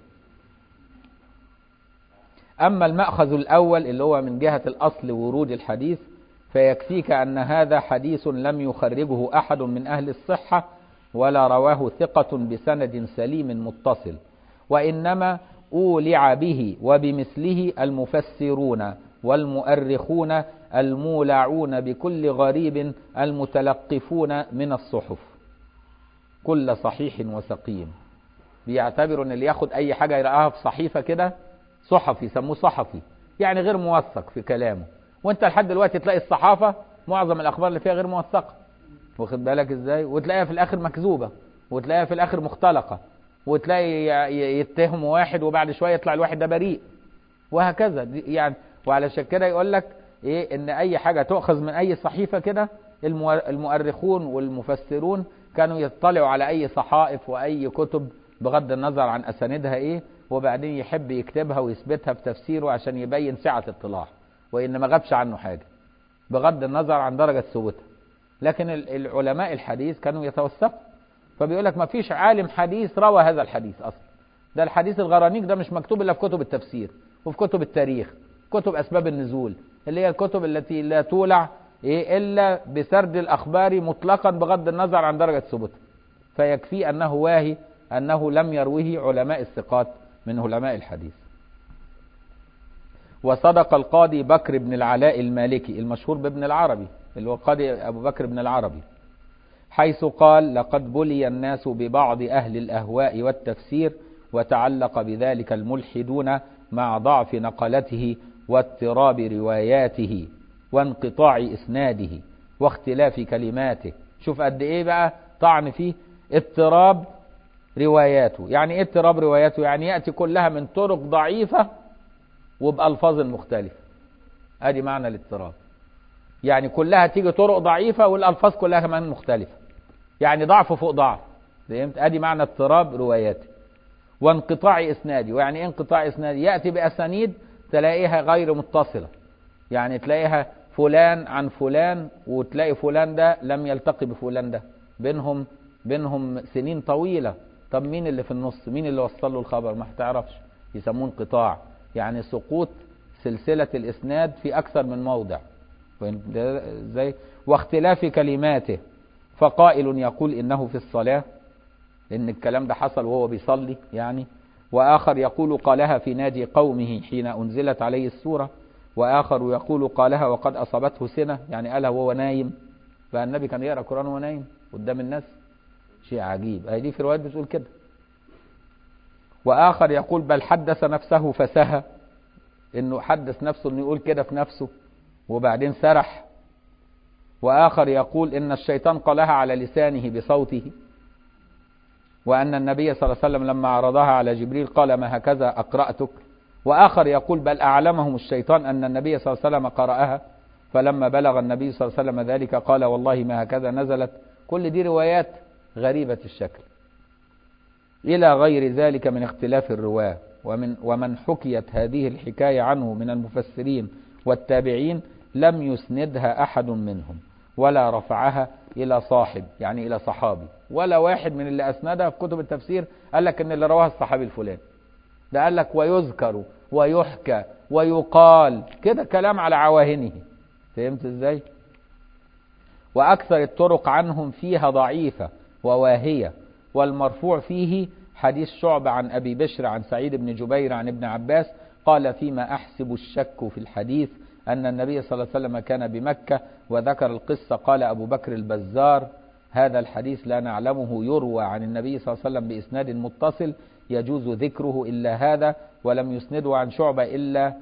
[SPEAKER 1] اما المأخذ الاول اللي هو من جهة الاصل ورود الحديث فيكفيك ان هذا حديث لم يخرجه احد من اهل الصحة ولا رواه ثقة بسند سليم متصل وإنما أولع به وبمثله المفسرون والمؤرخون المولعون بكل غريب المتلقفون من الصحف كل صحيح وسقيم بيعتبروا ان اللي ياخد اي حاجة يرآها في صحيفة كده صحفي يسموه صحفي يعني غير موثق في كلامه وانت لحد دلوقتي تلاقي الصحافة معظم الاخبار اللي فيها غير موثقة واخد بالك ازاي وتلاقيها في الاخر مكذوبة وتلاقيها في الاخر مختلقة وتلاقي يتهموا واحد وبعد شوية يطلع الواحد ده بريء وهكذا يعني وعلشان كده يقول لك ايه ان اي حاجة تؤخذ من اي صحيفة كده المؤرخون والمفسرون كانوا يطلعوا على اي صحائف واي كتب بغض النظر عن اساندها ايه وبعدين يحب يكتبها ويثبتها في تفسيره عشان يبين سعة اطلاع وان ما غابش عنه حاجة بغض النظر عن درجة ثبوتها لكن العلماء الحديث كانوا يتوثقوا فبيقول لك ما فيش عالم حديث روى هذا الحديث اصلا ده الحديث الغرانيق ده مش مكتوب الا في كتب التفسير وفي كتب التاريخ كتب اسباب النزول اللي هي الكتب التي لا تولع إيه الا بسرد الاخبار مطلقا بغض النظر عن درجه ثبوتها فيكفي انه واهي انه لم يروه علماء الثقات من علماء الحديث وصدق القاضي بكر بن العلاء المالكي المشهور بابن العربي اللي هو قاضي ابو بكر بن العربي حيث قال لقد بلي الناس ببعض أهل الأهواء والتفسير وتعلق بذلك الملحدون مع ضعف نقلته واضطراب رواياته وانقطاع إسناده واختلاف كلماته شوف قد إيه بقى طعن فيه اضطراب رواياته يعني ايه اضطراب رواياته يعني يأتي كلها من طرق ضعيفة وبألفاظ مختلفة ادي معنى الاضطراب يعني كلها تيجي طرق ضعيفة والألفاظ كلها كمان مختلفة يعني ضعف فوق ضعف فهمت ادي معنى اضطراب رواياته وانقطاع اسنادي ويعني ايه انقطاع اسنادي ياتي باسانيد تلاقيها غير متصله يعني تلاقيها فلان عن فلان وتلاقي فلان ده لم يلتقي بفلان ده بينهم بينهم سنين طويلة طب مين اللي في النص مين اللي وصل له الخبر ما تعرفش يسموه انقطاع يعني سقوط سلسلة الإسناد في أكثر من موضع زي واختلاف كلماته فقائل يقول إنه في الصلاة لأن الكلام ده حصل وهو بيصلي يعني وآخر يقول قالها في نادي قومه حين أنزلت عليه السورة وآخر يقول قالها وقد أصابته سنة يعني قالها وهو نايم فالنبي كان يقرأ القرآن وهو نايم قدام الناس شيء عجيب هي دي في روايات بتقول كده وآخر يقول بل حدث نفسه فسهى انه حدث نفسه انه يقول كده في نفسه وبعدين سرح وآخر يقول إن الشيطان قالها على لسانه بصوته وأن النبي صلى الله عليه وسلم لما عرضها على جبريل قال ما هكذا أقرأتك وآخر يقول بل أعلمهم الشيطان أن النبي صلى الله عليه وسلم قرأها فلما بلغ النبي صلى الله عليه وسلم ذلك قال والله ما هكذا نزلت كل دي روايات غريبة الشكل إلى غير ذلك من اختلاف الرواة ومن, ومن حكيت هذه الحكاية عنه من المفسرين والتابعين لم يسندها أحد منهم ولا رفعها إلى صاحب يعني إلى صحابي ولا واحد من اللي أسندها في كتب التفسير قال لك إن اللي رواها الصحابي الفلاني ده قال لك ويذكر ويحكى ويقال كده كلام على عواهنه فهمت ازاي وأكثر الطرق عنهم فيها ضعيفة وواهية والمرفوع فيه حديث شعب عن أبي بشر عن سعيد بن جبير عن ابن عباس قال فيما أحسب الشك في الحديث أن النبي صلى الله عليه وسلم كان بمكة وذكر القصة قال أبو بكر البزار هذا الحديث لا نعلمه يروى عن النبي صلى الله عليه وسلم بإسناد متصل يجوز ذكره إلا هذا ولم يسنده عن شعبة إلا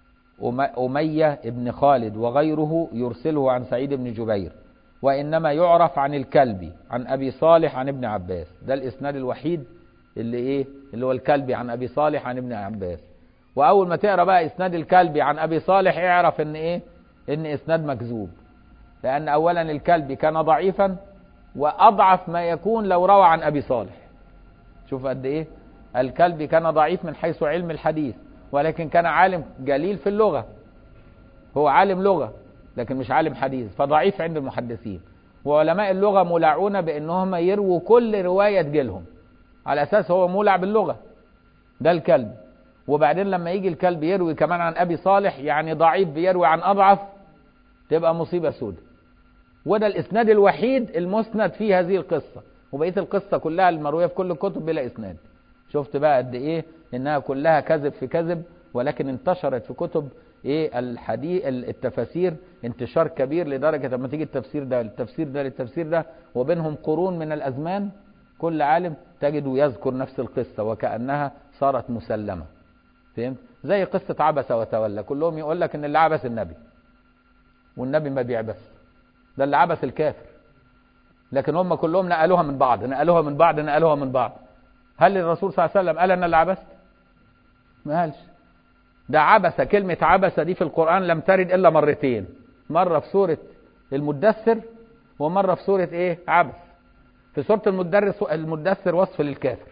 [SPEAKER 1] أمية ابن خالد وغيره يرسله عن سعيد بن جبير وإنما يعرف عن الكلبي عن أبي صالح عن ابن عباس ده الإسناد الوحيد اللي إيه اللي هو الكلبي عن أبي صالح عن ابن عباس وأول ما تقرأ بقى إسناد الكلبي عن أبي صالح اعرف إن إيه إن إسناد مكذوب لأن أولا الكلبي كان ضعيفا وأضعف ما يكون لو روى عن أبي صالح شوف قد إيه الكلبي كان ضعيف من حيث علم الحديث ولكن كان عالم جليل في اللغة هو عالم لغة لكن مش عالم حديث فضعيف عند المحدثين وعلماء اللغة مولعون بأنهم يرووا كل رواية تجيلهم على أساس هو مولع باللغة ده الكلب وبعدين لما يجي الكلب يروي كمان عن أبي صالح يعني ضعيف بيروي عن أضعف تبقى مصيبة سودة وده الإسناد الوحيد المسند في هذه القصة وبقية القصة كلها المروية في كل الكتب بلا إسناد شفت بقى قد إيه إنها كلها كذب في كذب ولكن انتشرت في كتب ايه الحديث التفاسير انتشار كبير لدرجة لما تيجي التفسير ده التفسير ده للتفسير ده وبينهم قرون من الأزمان كل عالم تجده يذكر نفس القصة وكأنها صارت مسلمة فهمت زي قصة عبس وتولى كلهم يقول لك ان اللي عبس النبي والنبي ما بيعبس ده اللي عبس الكافر لكن هم كلهم نقلوها من بعض نقلوها من بعض نقلوها من بعض هل الرسول صلى الله عليه وسلم قال انا اللي عبست ما قالش ده عبس كلمة عبس دي في القرآن لم ترد إلا مرتين مرة في سورة المدثر ومرة في سورة إيه عبس في سورة المدرس المدثر وصف للكافر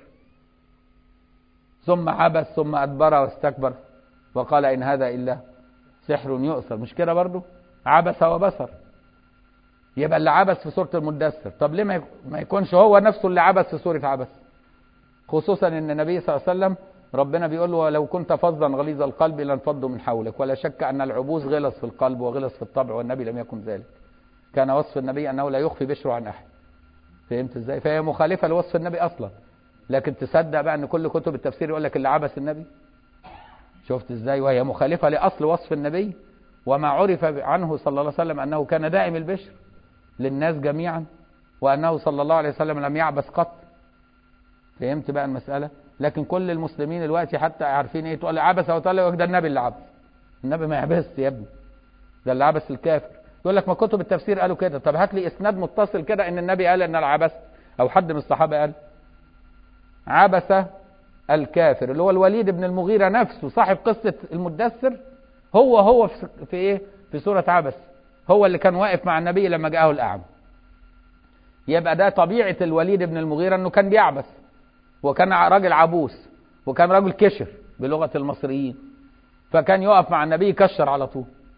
[SPEAKER 1] ثم عبس ثم أدبر واستكبر وقال إن هذا إلا سحر يؤثر مش كده برضو عبس وبصر يبقى اللي عبس في سورة المدثر طب ليه ما يكونش هو نفسه اللي عبس في سورة عبس خصوصا ان النبي صلى الله عليه وسلم ربنا بيقول له ولو كنت فظا غليظ القلب لانفضوا من حولك ولا شك ان العبوس غلظ في القلب وغلظ في الطبع والنبي لم يكن ذلك كان وصف النبي انه لا يخفي بشره عن احد فهمت ازاي فهي مخالفه لوصف النبي اصلا لكن تصدق بقى ان كل كتب التفسير يقول لك اللي عبس النبي شفت ازاي وهي مخالفه لاصل وصف النبي وما عرف عنه صلى الله عليه وسلم انه كان دائم البشر للناس جميعا وانه صلى الله عليه وسلم لم يعبس قط فهمت بقى المساله لكن كل المسلمين دلوقتي حتى عارفين ايه تقول عبس وتولى ده النبي اللي عبس النبي ما يعبس يا ابني ده اللي عبس الكافر يقول لك ما كتب التفسير قالوا كده طب هات لي اسناد متصل كده ان النبي قال ان انا عبست او حد من الصحابه قال عبس الكافر اللي هو الوليد بن المغيرة نفسه صاحب قصة المدثر هو هو في, في ايه في سورة عبس هو اللي كان واقف مع النبي لما جاءه الأعمى يبقى ده طبيعة الوليد بن المغيرة انه كان بيعبس وكان راجل عبوس وكان راجل كشر بلغة المصريين فكان يقف مع النبي يكشر على طول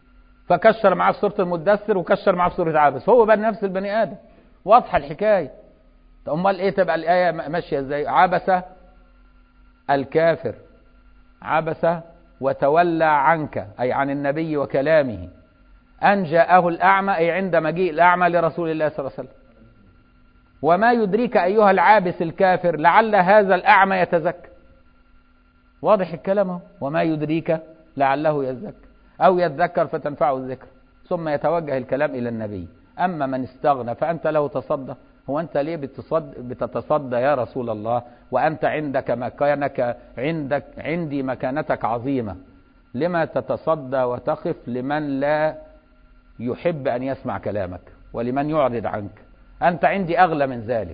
[SPEAKER 1] فكشر معاه في سورة المدثر وكشر معاه في سورة عابس هو بقى نفس البني آدم واضحة الحكاية أمال إيه تبقى الآية ماشية إزاي عبس الكافر عبس وتولى عنك أي عن النبي وكلامه أن جاءه الأعمى أي عند مجيء الأعمى لرسول الله صلى الله عليه وسلم وما يدريك أيها العابس الكافر لعل هذا الأعمى يتزكى واضح الكلام وما يدريك لعله يزكى أو يتذكر فتنفعه الذكر ثم يتوجه الكلام إلى النبي أما من استغنى فأنت له تصدى هو أنت ليه بتصد بتتصدى يا رسول الله وأنت عندك مكانك عندك عندي مكانتك عظيمة لما تتصدى وتقف لمن لا يحب أن يسمع كلامك ولمن يعرض عنك أنت عندي أغلى من ذلك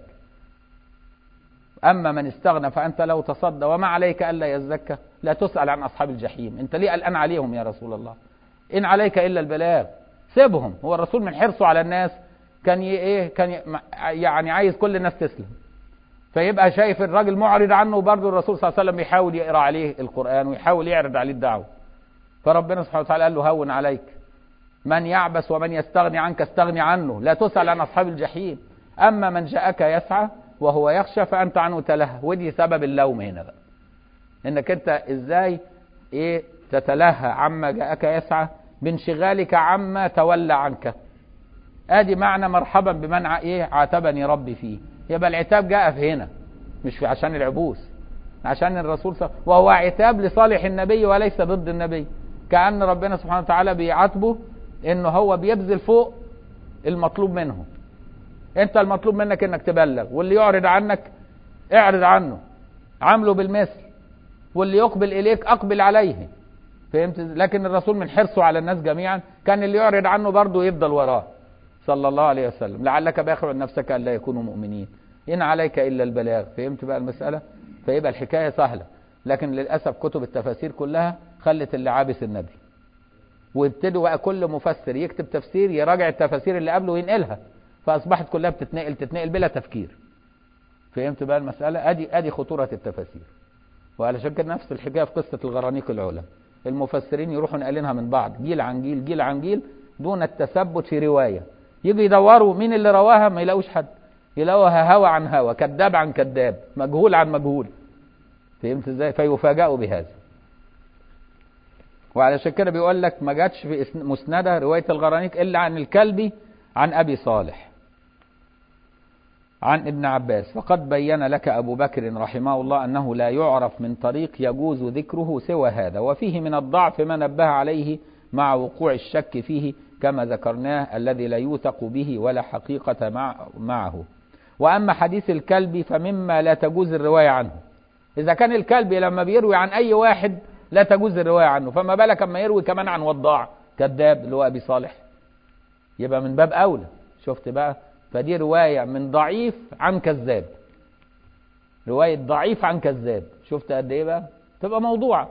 [SPEAKER 1] أما من استغنى فأنت له تصدى وما عليك ألا يزكى لا تسأل عن أصحاب الجحيم أنت ليه قلقان عليهم يا رسول الله إن عليك إلا البلاغ سيبهم هو الرسول من حرصه على الناس كان ي... ايه كان ي... يعني عايز كل الناس تسلم فيبقى شايف الراجل معرض عنه وبرضه الرسول صلى الله عليه وسلم بيحاول يقرا عليه القرآن ويحاول يعرض عليه الدعوة فربنا سبحانه وتعالى قال له هون عليك من يعبس ومن يستغني عنك استغني عنه لا تسأل عن أصحاب الجحيم أما من جاءك يسعى وهو يخشى فأنت عنه تلهى ودي سبب اللوم هنا بقى إنك أنت إزاي إيه تتلهى عما جاءك يسعى بانشغالك عما تولى عنك ادي معنى مرحبا بمن ايه عاتبني ربي فيه يبقى العتاب جاء في هنا مش في عشان العبوس عشان الرسول صلى وهو عتاب لصالح النبي وليس ضد النبي كأن ربنا سبحانه وتعالى بيعاتبه انه هو بيبذل فوق المطلوب منه انت المطلوب منك انك تبلغ واللي يعرض عنك اعرض عنه عامله بالمثل واللي يقبل اليك اقبل عليه فهمت لكن الرسول من حرصه على الناس جميعا كان اللي يعرض عنه برضه يفضل وراه صلى الله عليه وسلم لعلك باخع نفسك أن لا يكونوا مؤمنين إن عليك إلا البلاغ فهمت بقى المسألة فيبقى الحكاية سهلة لكن للأسف كتب التفاسير كلها خلت اللي عابس النبي وابتدوا بقى كل مفسر يكتب تفسير يراجع التفاسير اللي قبله وينقلها فأصبحت كلها بتتنقل تتنقل بلا تفكير فهمت بقى المسألة أدي أدي خطورة التفاسير وعلشان كده نفس الحكاية في قصة الغرانيق العلا المفسرين يروحوا نقلينها من بعض جيل عن جيل جيل عن جيل دون التثبت في رواية يجي يدوروا مين اللي رواها ما يلاقوش حد يلاقوها هوى عن هوى كذاب عن كذاب مجهول عن مجهول فهمت ازاي فيفاجئوا بهذا وعلشان كده بيقول لك ما جاتش في مسندة رواية الغرانيق إلا عن الكلبي عن أبي صالح عن ابن عباس فقد بين لك أبو بكر رحمه الله أنه لا يعرف من طريق يجوز ذكره سوى هذا وفيه من الضعف ما نبه عليه مع وقوع الشك فيه كما ذكرناه الذي لا يوثق به ولا حقيقة مع معه وأما حديث الكلب فمما لا تجوز الرواية عنه إذا كان الكلب لما بيروي عن أي واحد لا تجوز الرواية عنه فما بالك اما يروي كمان عن وضاع كذاب اللي هو أبي صالح يبقى من باب أولى شفت بقى فدي رواية من ضعيف عن كذاب رواية ضعيف عن كذاب شفت قد إيه بقى تبقى موضوعة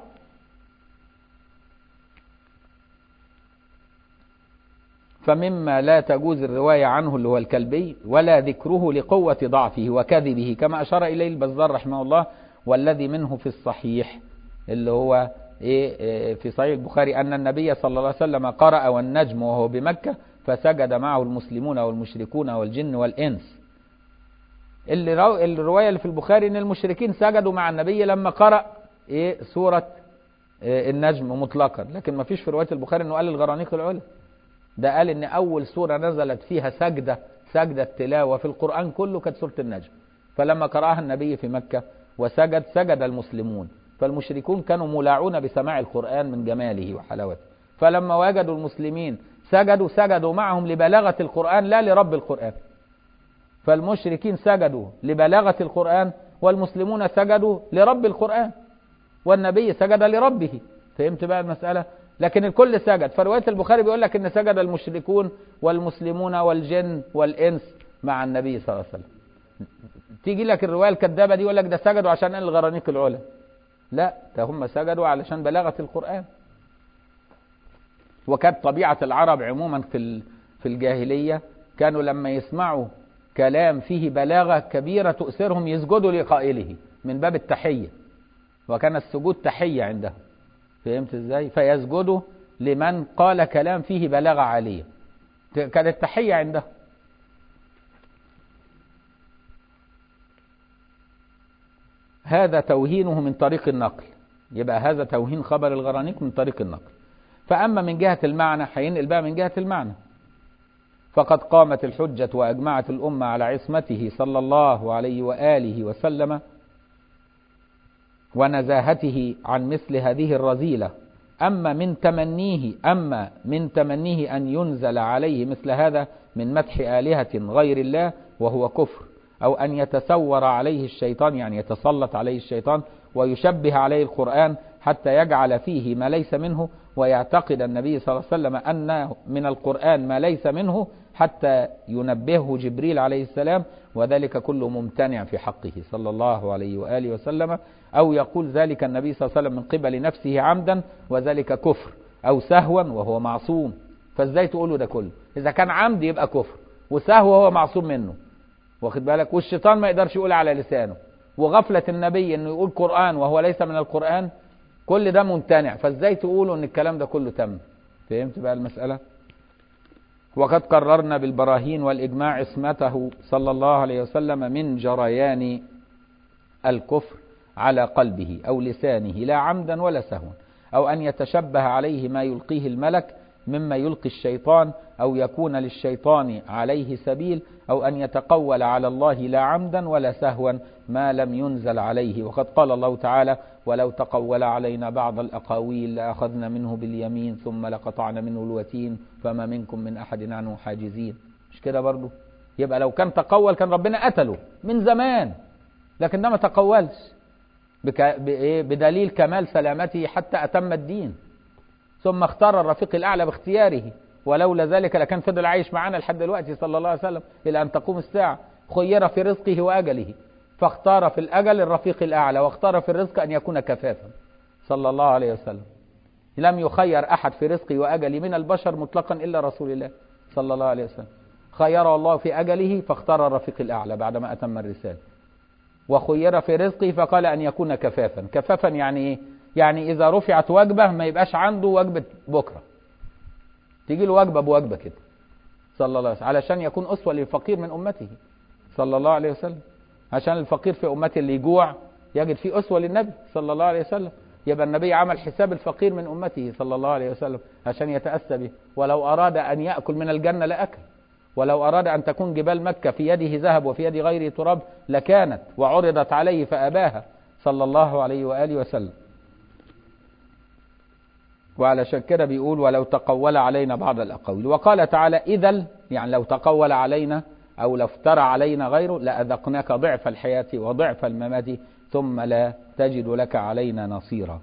[SPEAKER 1] فمما لا تجوز الرواية عنه اللي هو الكلبي ولا ذكره لقوة ضعفه وكذبه كما أشار إليه البزار رحمه الله والذي منه في الصحيح اللي هو إيه في صحيح البخاري أن النبي صلى الله عليه وسلم قرأ والنجم وهو بمكة فسجد معه المسلمون والمشركون والجن والإنس اللي رو... الرواية اللي في البخاري أن المشركين سجدوا مع النبي لما قرأ إيه سورة إيه النجم مطلقا لكن ما فيش في رواية البخاري أنه قال الغرانيق العلا ده قال ان اول سورة نزلت فيها سجدة سجدة تلاوة في القرآن كله كانت سورة النجم فلما قرأها النبي في مكة وسجد سجد المسلمون فالمشركون كانوا ملاعون بسماع القرآن من جماله وحلاوته فلما وجدوا المسلمين سجدوا سجدوا معهم لبلاغة القرآن لا لرب القرآن فالمشركين سجدوا لبلاغة القرآن والمسلمون سجدوا لرب القرآن والنبي سجد لربه فهمت بقى المسألة لكن الكل سجد فرواية البخاري بيقول لك ان سجد المشركون والمسلمون والجن والانس مع النبي صلى الله عليه وسلم تيجي لك الرواية الكذابة دي يقول لك ده سجدوا عشان الغرانيق العلا لا ده هم سجدوا علشان بلاغة القرآن وكانت طبيعة العرب عموما في في الجاهلية كانوا لما يسمعوا كلام فيه بلاغة كبيرة تؤثرهم يسجدوا لقائله من باب التحية وكان السجود تحية عندهم فهمت ازاي فيسجدوا لمن قال كلام فيه بلاغة عالية كانت تحية عنده هذا توهينه من طريق النقل يبقى هذا توهين خبر الغرانيق من طريق النقل فأما من جهة المعنى هينقل بقى من جهة المعنى فقد قامت الحجة وأجمعت الأمة على عصمته صلى الله عليه وآله وسلم ونزاهته عن مثل هذه الرذيلة أما من تمنيه أما من تمنيه أن ينزل عليه مثل هذا من مدح آلهة غير الله وهو كفر أو أن يتسور عليه الشيطان يعني يتسلط عليه الشيطان ويشبه عليه القرآن حتى يجعل فيه ما ليس منه ويعتقد النبي صلى الله عليه وسلم أن من القرآن ما ليس منه حتى ينبهه جبريل عليه السلام وذلك كله ممتنع في حقه صلى الله عليه وآله وسلم أو يقول ذلك النبي صلى الله عليه وسلم من قبل نفسه عمدا وذلك كفر أو سهوا وهو معصوم فازاي تقولوا ده كله إذا كان عمد يبقى كفر وسهو هو معصوم منه واخد بالك والشيطان ما يقدرش يقول على لسانه وغفلة النبي انه يقول قرآن وهو ليس من القرآن كل ده ممتنع فازاي تقولوا ان الكلام ده كله تم فهمت بقى المسألة وقد قررنا بالبراهين والإجماع اسمته صلى الله عليه وسلم من جريان الكفر على قلبه أو لسانه لا عمدا ولا سهوا أو أن يتشبه عليه ما يلقيه الملك مما يلقي الشيطان أو يكون للشيطان عليه سبيل أو أن يتقول على الله لا عمدا ولا سهوا ما لم ينزل عليه وقد قال الله تعالى ولو تقول علينا بعض الأقاويل لأخذنا منه باليمين ثم لقطعنا منه الوتين فما منكم من أحد عنه حاجزين مش كده برضو يبقى لو كان تقول كان ربنا قتله من زمان لكن ده ما تقولش بك... بدليل كمال سلامته حتى أتم الدين ثم اختار الرفيق الأعلى باختياره ولولا ذلك لكان فضل عايش معانا لحد دلوقتي صلى الله عليه وسلم إلى أن تقوم الساعة خير في رزقه وأجله فاختار في الأجل الرفيق الأعلى واختار في الرزق أن يكون كفافا صلى الله عليه وسلم لم يخير أحد في رزقه وأجله من البشر مطلقا إلا رسول الله صلى الله عليه وسلم خير الله في أجله فاختار الرفيق الأعلى بعدما أتم الرسالة وخير في رزقه فقال أن يكون كفافا كفافا يعني إيه يعني إذا رفعت وجبة ما يبقاش عنده وجبة بكرة تيجي له وجبة بوجبة كده صلى الله عليه وسلم علشان يكون أسوة للفقير من أمته صلى الله عليه وسلم عشان الفقير في أمته اللي يجوع يجد فيه أسوة للنبي صلى الله عليه وسلم يبقى النبي عمل حساب الفقير من أمته صلى الله عليه وسلم عشان يتأسى به ولو أراد أن يأكل من الجنة لأكل ولو أراد أن تكون جبال مكة في يده ذهب وفي يد غيره تراب لكانت وعرضت عليه فأباها صلى الله عليه وآله وسلم وعلشان كده بيقول ولو تقول علينا بعض الأقاويل وقال تعالى إذا يعني لو تقول علينا أو لو افترى علينا غيره لأذقناك ضعف الحياة وضعف الممات ثم لا تجد لك علينا نصيرا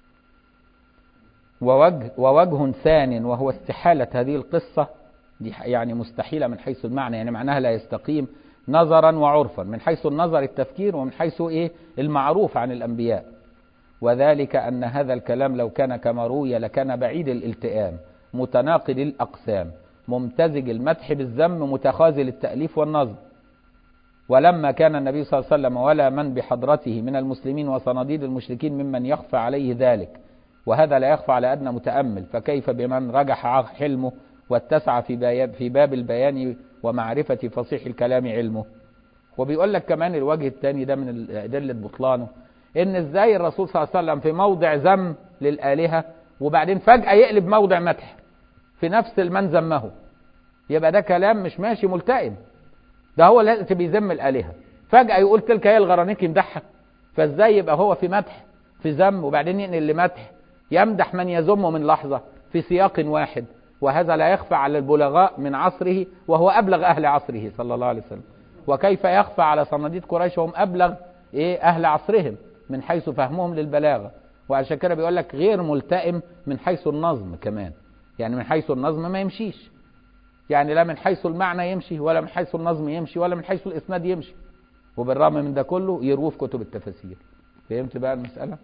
[SPEAKER 1] ووجه, ووجه ثان وهو استحالة هذه القصة دي يعني مستحيلة من حيث المعنى يعني معناها لا يستقيم نظرا وعرفا من حيث النظر التفكير ومن حيث إيه المعروف عن الأنبياء وذلك أن هذا الكلام لو كان كما روي لكان بعيد الالتئام متناقض الأقسام ممتزج المدح بالذم متخاذل التأليف والنظم ولما كان النبي صلى الله عليه وسلم ولا من بحضرته من المسلمين وصناديد المشركين ممن يخفى عليه ذلك وهذا لا يخفى على أدنى متأمل فكيف بمن رجح حلمه واتسع في, في باب البيان ومعرفة فصيح الكلام علمه وبيقول لك كمان الوجه الثاني ده من أدلة بطلانه ان ازاي الرسول صلى الله عليه وسلم في موضع ذم للآلهة وبعدين فجأة يقلب موضع مدح في نفس المن ذمه يبقى ده كلام مش ماشي ملتئم ده هو اللي بيذم الآلهة فجأة يقول تلك هي الغرانيق يمدحها فازاي يبقى هو في مدح في ذم وبعدين ينقل لمدح يمدح من يذمه من لحظة في سياق واحد وهذا لا يخفى على البلغاء من عصره وهو أبلغ أهل عصره صلى الله عليه وسلم وكيف يخفى على صناديد قريش وهم أبلغ إيه أهل عصرهم من حيث فهمهم للبلاغة وعشان كده بيقول لك غير ملتئم من حيث النظم كمان يعني من حيث النظم ما يمشيش يعني لا من حيث المعنى يمشي ولا من حيث النظم يمشي ولا من حيث الإسناد يمشي وبالرغم من ده كله يروه في كتب التفاسير فهمت بقى المسألة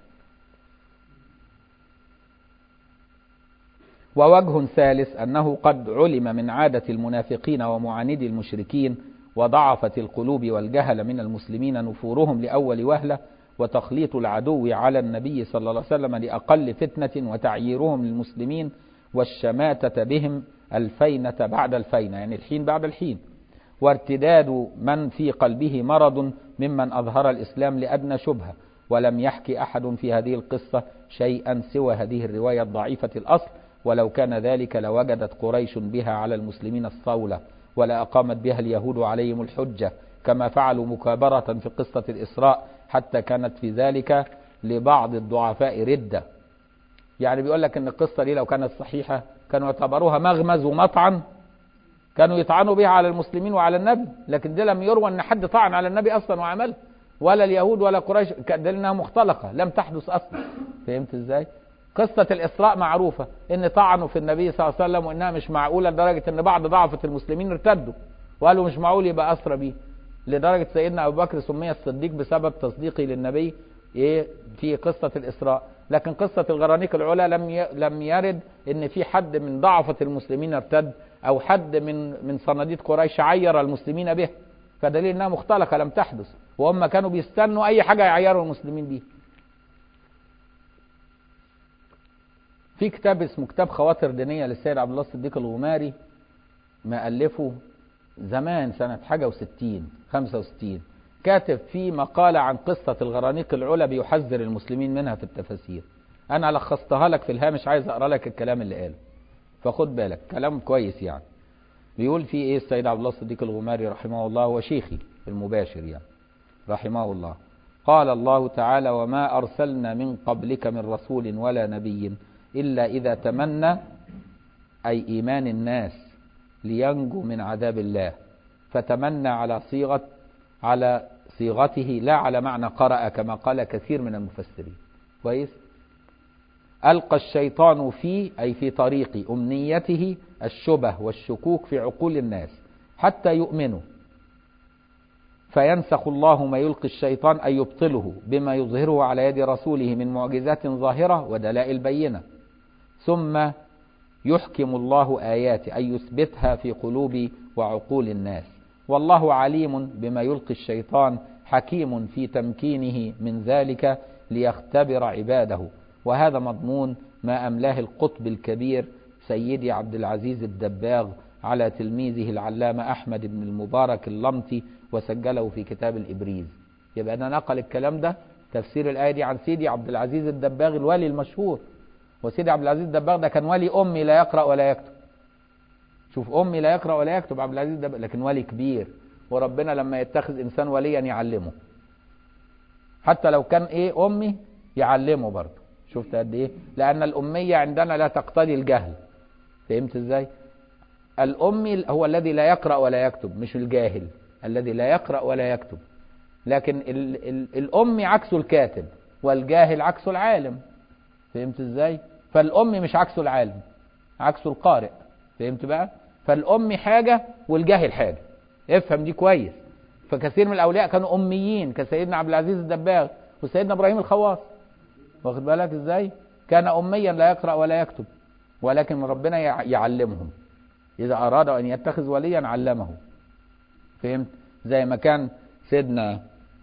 [SPEAKER 1] ووجه ثالث أنه قد علم من عادة المنافقين ومعاندي المشركين وضعفت القلوب والجهل من المسلمين نفورهم لأول وهلة وتخليط العدو على النبي صلى الله عليه وسلم لأقل فتنة وتعييرهم للمسلمين والشماتة بهم الفينة بعد الفينة يعني الحين بعد الحين وارتداد من في قلبه مرض ممن أظهر الإسلام لأدنى شبهة ولم يحكي أحد في هذه القصة شيئا سوى هذه الرواية الضعيفة الأصل ولو كان ذلك لوجدت قريش بها على المسلمين الصولة ولا أقامت بها اليهود عليهم الحجة كما فعلوا مكابرة في قصة الإسراء حتى كانت في ذلك لبعض الضعفاء ردة يعني بيقول لك ان القصة دي لو كانت صحيحة كانوا يعتبروها مغمز ومطعن كانوا يطعنوا بها على المسلمين وعلى النبي لكن دي لم يروى ان حد طعن على النبي اصلا وعملها ولا اليهود ولا قريش دي انها مختلقة لم تحدث اصلا فهمت ازاي قصة الإسراء معروفة إن طعنوا في النبي صلى الله عليه وسلم وإنها مش معقولة لدرجة إن بعض ضعفة المسلمين ارتدوا وقالوا مش معقول يبقى أسرى بيه لدرجة سيدنا أبو بكر سمي الصديق بسبب تصديقه للنبي إيه في قصة الإسراء لكن قصة الغرانيق العلا لم لم يرد إن في حد من ضعفة المسلمين ارتد أو حد من من صناديد قريش عير المسلمين به فدليل إنها مختلقة لم تحدث وهم كانوا بيستنوا أي حاجة يعيروا المسلمين بيه في كتاب اسمه كتاب خواطر دينية للسيد عبد الله الصديق الغماري مألفه زمان سنة حاجة وستين خمسة وستين كاتب فيه مقالة عن قصة الغرانيق العلا بيحذر المسلمين منها في التفاسير أنا لخصتها لك في الهامش عايز أقرأ لك الكلام اللي قاله فخد بالك كلام كويس يعني بيقول فيه إيه السيد عبد الله الصديق الغماري رحمه الله وشيخي المباشر يعني رحمه الله قال الله تعالى وما أرسلنا من قبلك من رسول ولا نبي إلا إذا تمنى أي إيمان الناس لينجو من عذاب الله فتمنى على صيغة على صيغته لا على معنى قرأ كما قال كثير من المفسرين كويس ألقى الشيطان في أي في طريق أمنيته الشبه والشكوك في عقول الناس حتى يؤمنوا فينسخ الله ما يلقي الشيطان أي يبطله بما يظهره على يد رسوله من معجزات ظاهرة ودلائل بينة ثم يحكم الله آياته أي يثبتها في قلوب وعقول الناس والله عليم بما يلقي الشيطان حكيم في تمكينه من ذلك ليختبر عباده وهذا مضمون ما أملاه القطب الكبير سيدي عبد العزيز الدباغ على تلميذه العلامة أحمد بن المبارك اللمطي وسجله في كتاب الإبريز يبقى أنا نقل الكلام ده تفسير الآية دي عن سيدي عبد العزيز الدباغ الولي المشهور وسيدي عبد العزيز الدباغ ده كان ولي أمي لا يقرأ ولا يكتب شوف أمي لا يقرأ ولا يكتب عبد العزيز الدباغ لكن ولي كبير وربنا لما يتخذ إنسان وليا يعلمه حتى لو كان إيه أمي يعلمه برضه شفت قد إيه لأن الأمية عندنا لا تقتضي الجهل فهمت إزاي الأمي هو الذي لا يقرأ ولا يكتب مش الجاهل الذي لا يقرأ ولا يكتب لكن ال ال الأمي عكس الكاتب والجاهل عكس العالم فهمت ازاي فالأمي مش عكس العالم عكس القارئ فهمت بقى فالأمي حاجة والجاهل حاجة افهم دي كويس فكثير من الأولياء كانوا أميين كسيدنا عبد العزيز الدباغ وسيدنا إبراهيم الخواص واخد بالك ازاي كان أميا لا يقرأ ولا يكتب ولكن ربنا يعلمهم إذا أراد أن يتخذ وليا علمه فهمت زي ما كان سيدنا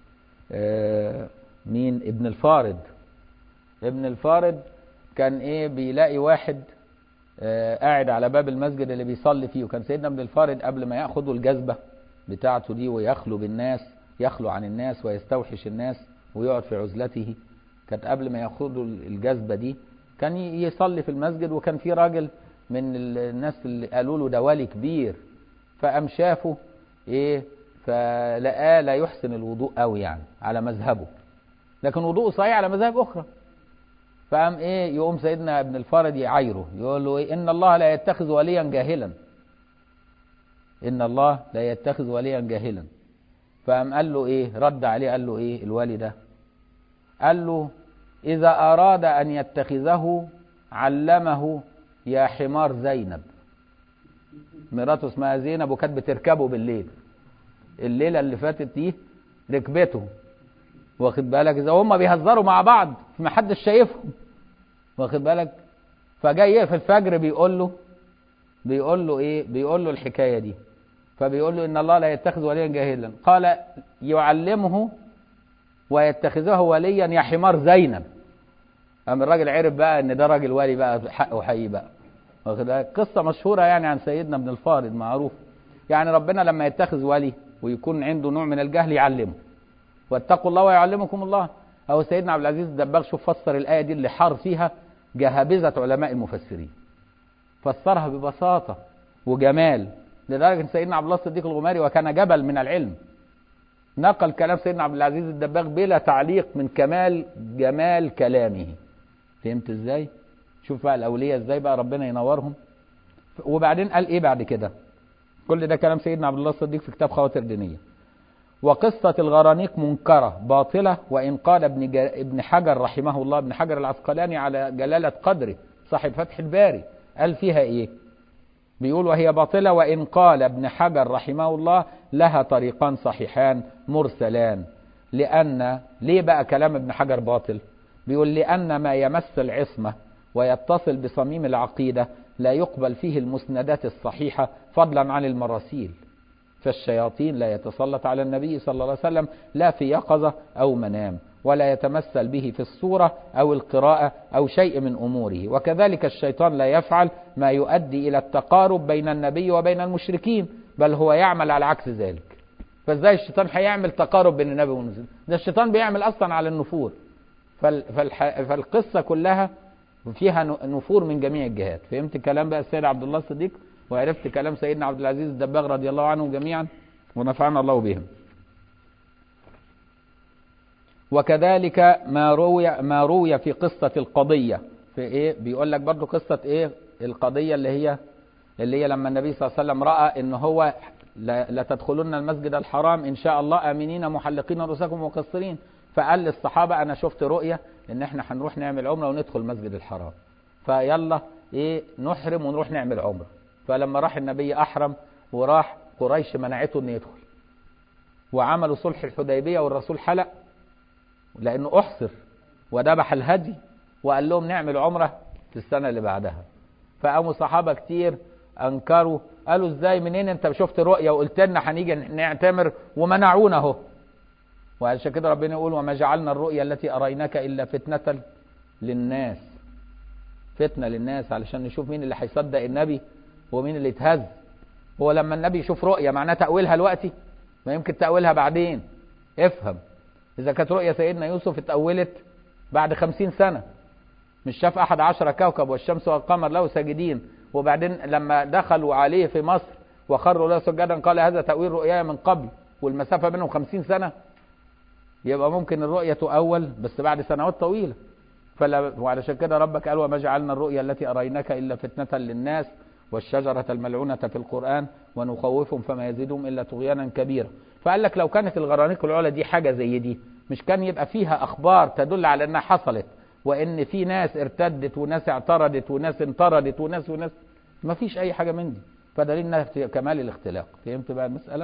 [SPEAKER 1] آه مين ابن الفارد ابن الفارد كان ايه بيلاقي واحد آه قاعد على باب المسجد اللي بيصلي فيه وكان سيدنا ابن الفارد قبل ما ياخدوا الجذبه بتاعته دي ويخلو بالناس يخلو عن الناس ويستوحش الناس ويقعد في عزلته كانت قبل ما ياخدوا الجذبه دي كان يصلي في المسجد وكان في راجل من الناس اللي قالوا له ده ولي كبير فقام شافه ايه فلقاه لا يحسن الوضوء قوي يعني على مذهبه لكن وضوءه صحيح على مذاهب اخرى فقام ايه يقوم سيدنا ابن الفارد يعايره يقول له ايه ان الله لا يتخذ وليا جاهلا ان الله لا يتخذ وليا جاهلا فقام قال له ايه رد عليه قال له ايه الولي ده قال له اذا اراد ان يتخذه علمه يا حمار زينب مراته اسمها زينب وكانت بتركبه بالليل الليله اللي فاتت دي ركبته واخد بالك اذا هم بيهزروا مع بعض ما حدش شايفهم واخد بالك فجاي في الفجر بيقول له بيقول له ايه بيقول له الحكايه دي فبيقول له ان الله لا يتخذ وليا جاهلا قال يعلمه ويتخذه وليا يا حمار زينب قام الراجل عرف بقى ان ده راجل ولي بقى حقه حقيقي بقى قصة مشهورة يعني عن سيدنا ابن الفارض معروف يعني ربنا لما يتخذ ولي ويكون عنده نوع من الجهل يعلمه واتقوا الله ويعلمكم الله أو سيدنا عبد العزيز الدباغ شوف فسر الآية دي اللي حار فيها جهابذة علماء المفسرين فسرها ببساطة وجمال لدرجة سيدنا عبد الله الصديق الغماري وكان جبل من العلم نقل كلام سيدنا عبد العزيز الدباغ بلا تعليق من كمال جمال كلامه فهمت ازاي شوف بقى الاولياء ازاي بقى ربنا ينورهم وبعدين قال ايه بعد كده كل ده كلام سيدنا عبد الله الصديق في كتاب خواطر دينيه وقصة الغرانيق منكرة باطلة وإن قال ابن, ابن حجر رحمه الله ابن حجر العسقلاني على جلالة قدره صاحب فتح الباري قال فيها إيه بيقول وهي باطلة وإن قال ابن حجر رحمه الله لها طريقان صحيحان مرسلان لأن ليه بقى كلام ابن حجر باطل بيقول لأن ما يمس العصمة ويتصل بصميم العقيدة لا يقبل فيه المسندات الصحيحة فضلا عن المراسيل فالشياطين لا يتسلط على النبي صلى الله عليه وسلم لا في يقظة أو منام ولا يتمثل به في الصورة أو القراءة أو شيء من أموره وكذلك الشيطان لا يفعل ما يؤدي إلى التقارب بين النبي وبين المشركين بل هو يعمل على عكس ذلك فازاي الشيطان هيعمل تقارب بين النبي والمشركين ده الشيطان بيعمل أصلا على النفور فالح... فالقصة كلها فيها نفور من جميع الجهات فهمت كلام بقى السيد عبد الله الصديق وعرفت كلام سيدنا عبد العزيز الدباغ رضي الله عنهم جميعا ونفعنا الله بهم وكذلك ما روي ما روي في قصة القضية في ايه بيقول لك برضو قصة ايه القضية اللي هي اللي هي لما النبي صلى الله عليه وسلم رأى ان هو لا, لا تدخلن المسجد الحرام ان شاء الله امنين محلقين رؤوسكم مقصرين فقال للصحابة انا شفت رؤية ان احنا هنروح نعمل عمرة وندخل المسجد الحرام فيلا ايه نحرم ونروح نعمل عمرة فلما راح النبي احرم وراح قريش منعته انه يدخل وعملوا صلح الحديبية والرسول حلق لانه احصر وذبح الهدي وقال لهم نعمل عمرة في السنة اللي بعدها فقاموا صحابة كتير انكروا قالوا ازاي منين انت شفت رؤية وقلت لنا هنيجي نعتمر ومنعونا اهو وعشان كده ربنا يقول وما جعلنا الرؤيا التي اريناك الا فتنة للناس فتنة للناس علشان نشوف مين اللي هيصدق النبي ومين اللي يتهز هو لما النبي يشوف رؤية معناه تأويلها دلوقتي ما يمكن تأويلها بعدين افهم إذا كانت رؤية سيدنا يوسف اتأولت بعد خمسين سنة مش شاف أحد عشر كوكب والشمس والقمر له ساجدين وبعدين لما دخلوا عليه في مصر وخروا له سجدا قال هذا تأويل رؤياي من قبل والمسافة بينهم خمسين سنة يبقى ممكن الرؤية تؤول بس بعد سنوات طويلة فلا وعلشان كده ربك قال وما جعلنا الرؤيا التي أريناك إلا فتنة للناس والشجرة الملعونة في القرآن ونخوفهم فما يزيدهم إلا طغيانا كبيرا فقال لك لو كانت الغرانيق العلا دي حاجة زي دي مش كان يبقى فيها أخبار تدل على أنها حصلت وإن في ناس ارتدت وناس اعترضت وناس انطردت وناس وناس ما فيش أي حاجة من دي فدليل انها كمال الاختلاق فهمت بقى المسألة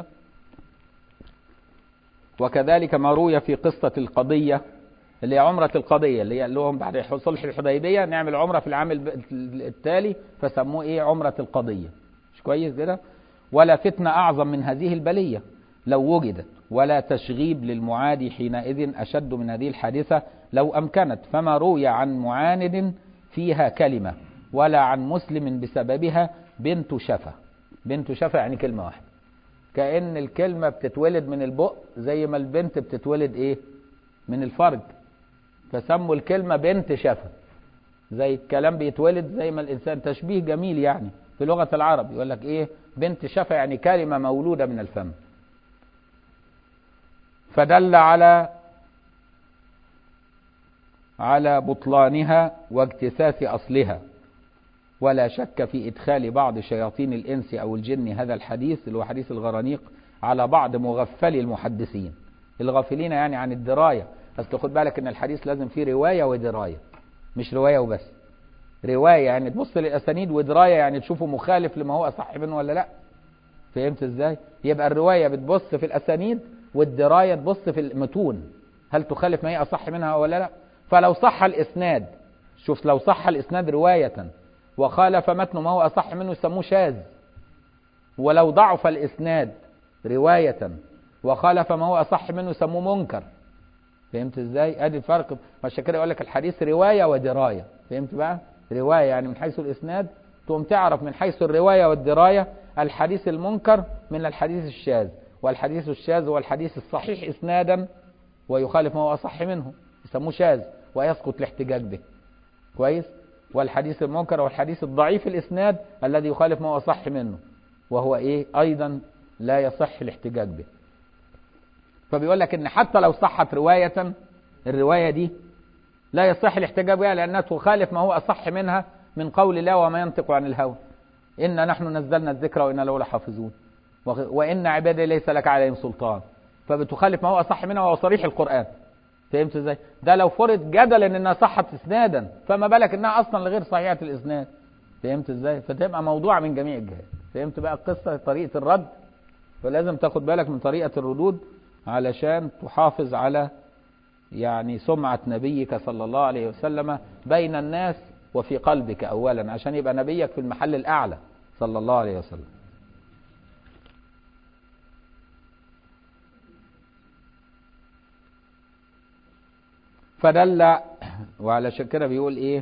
[SPEAKER 1] وكذلك ما روي في قصة القضية اللي هي عمرة القضية اللي هي لهم بعد صلح الحديبية نعمل عمرة في العام التالي فسموه ايه عمرة القضية مش كويس كده ولا فتنة أعظم من هذه البلية لو وجدت ولا تشغيب للمعادي حينئذ أشد من هذه الحادثة لو أمكنت فما روي عن معاند فيها كلمة ولا عن مسلم بسببها بنت شفا بنت شفا يعني كلمة واحدة كأن الكلمة بتتولد من البق زي ما البنت بتتولد ايه من الفرج فسموا الكلمة بنت شفا زي الكلام بيتولد زي ما الإنسان تشبيه جميل يعني في لغة العرب يقول لك إيه بنت شفا يعني كلمة مولودة من الفم فدل على على بطلانها واجتثاث أصلها ولا شك في إدخال بعض شياطين الإنس أو الجن هذا الحديث اللي هو حديث الغرانيق على بعض مغفلي المحدثين الغافلين يعني عن الدراية بس خد بالك ان الحديث لازم فيه رواية ودراية مش رواية وبس رواية يعني تبص للأسانيد ودراية يعني تشوفه مخالف لما هو صح منه ولا لا فهمت ازاي يبقى الرواية بتبص في الأسانيد والدراية تبص في المتون هل تخالف ما هي أصح منها ولا لا فلو صح الإسناد شوف لو صح الإسناد رواية وخالف متن ما هو أصح منه يسموه شاذ ولو ضعف الإسناد رواية وخالف ما هو أصح منه يسموه منكر فهمت ازاي ادي الفرق عشان كده يقول لك الحديث روايه ودرايه فهمت بقى روايه يعني من حيث الاسناد تقوم تعرف من حيث الرواية والدراية الحديث المنكر من الحديث الشاذ والحديث الشاذ هو الحديث الصحيح إسنادا ويخالف ما هو أصح منه يسموه شاذ ويسقط الاحتجاج به كويس والحديث المنكر هو الحديث الضعيف الإسناد الذي يخالف ما هو أصح منه وهو إيه أيضا لا يصح الاحتجاج به فبيقول لك إن حتى لو صحت رواية الرواية دي لا يصح الاحتجاج بها لأنها تخالف ما هو أصح منها من قول الله وما ينطق عن الهوى إنا نحن نزلنا الذكر وإنا له لحافظون وإن عبادي ليس لك عليهم سلطان فبتخالف ما هو أصح منها وهو صريح القرآن فهمت ازاي؟ ده لو فرض جدلا انها صحت اسنادا فما بالك انها اصلا لغير صحيحه الاسناد فهمت ازاي؟ فتبقى موضوع من جميع الجهات فهمت بقى القصه طريقه الرد فلازم تاخد بالك من طريقه الردود علشان تحافظ على يعني سمعه نبيك صلى الله عليه وسلم بين الناس وفي قلبك اولا عشان يبقى نبيك في المحل الاعلى صلى الله عليه وسلم فدل وعلى كده بيقول ايه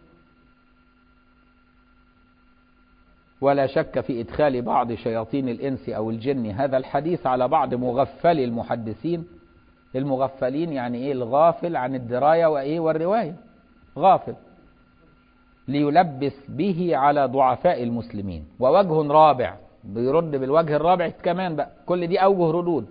[SPEAKER 1] ولا شك في ادخال بعض شياطين الانس او الجن هذا الحديث على بعض مغفل المحدثين المغفلين يعني ايه الغافل عن الدرايه وايه والروايه غافل ليلبس به على ضعفاء المسلمين ووجه رابع بيرد بالوجه الرابع كمان بقى كل دي اوجه ردود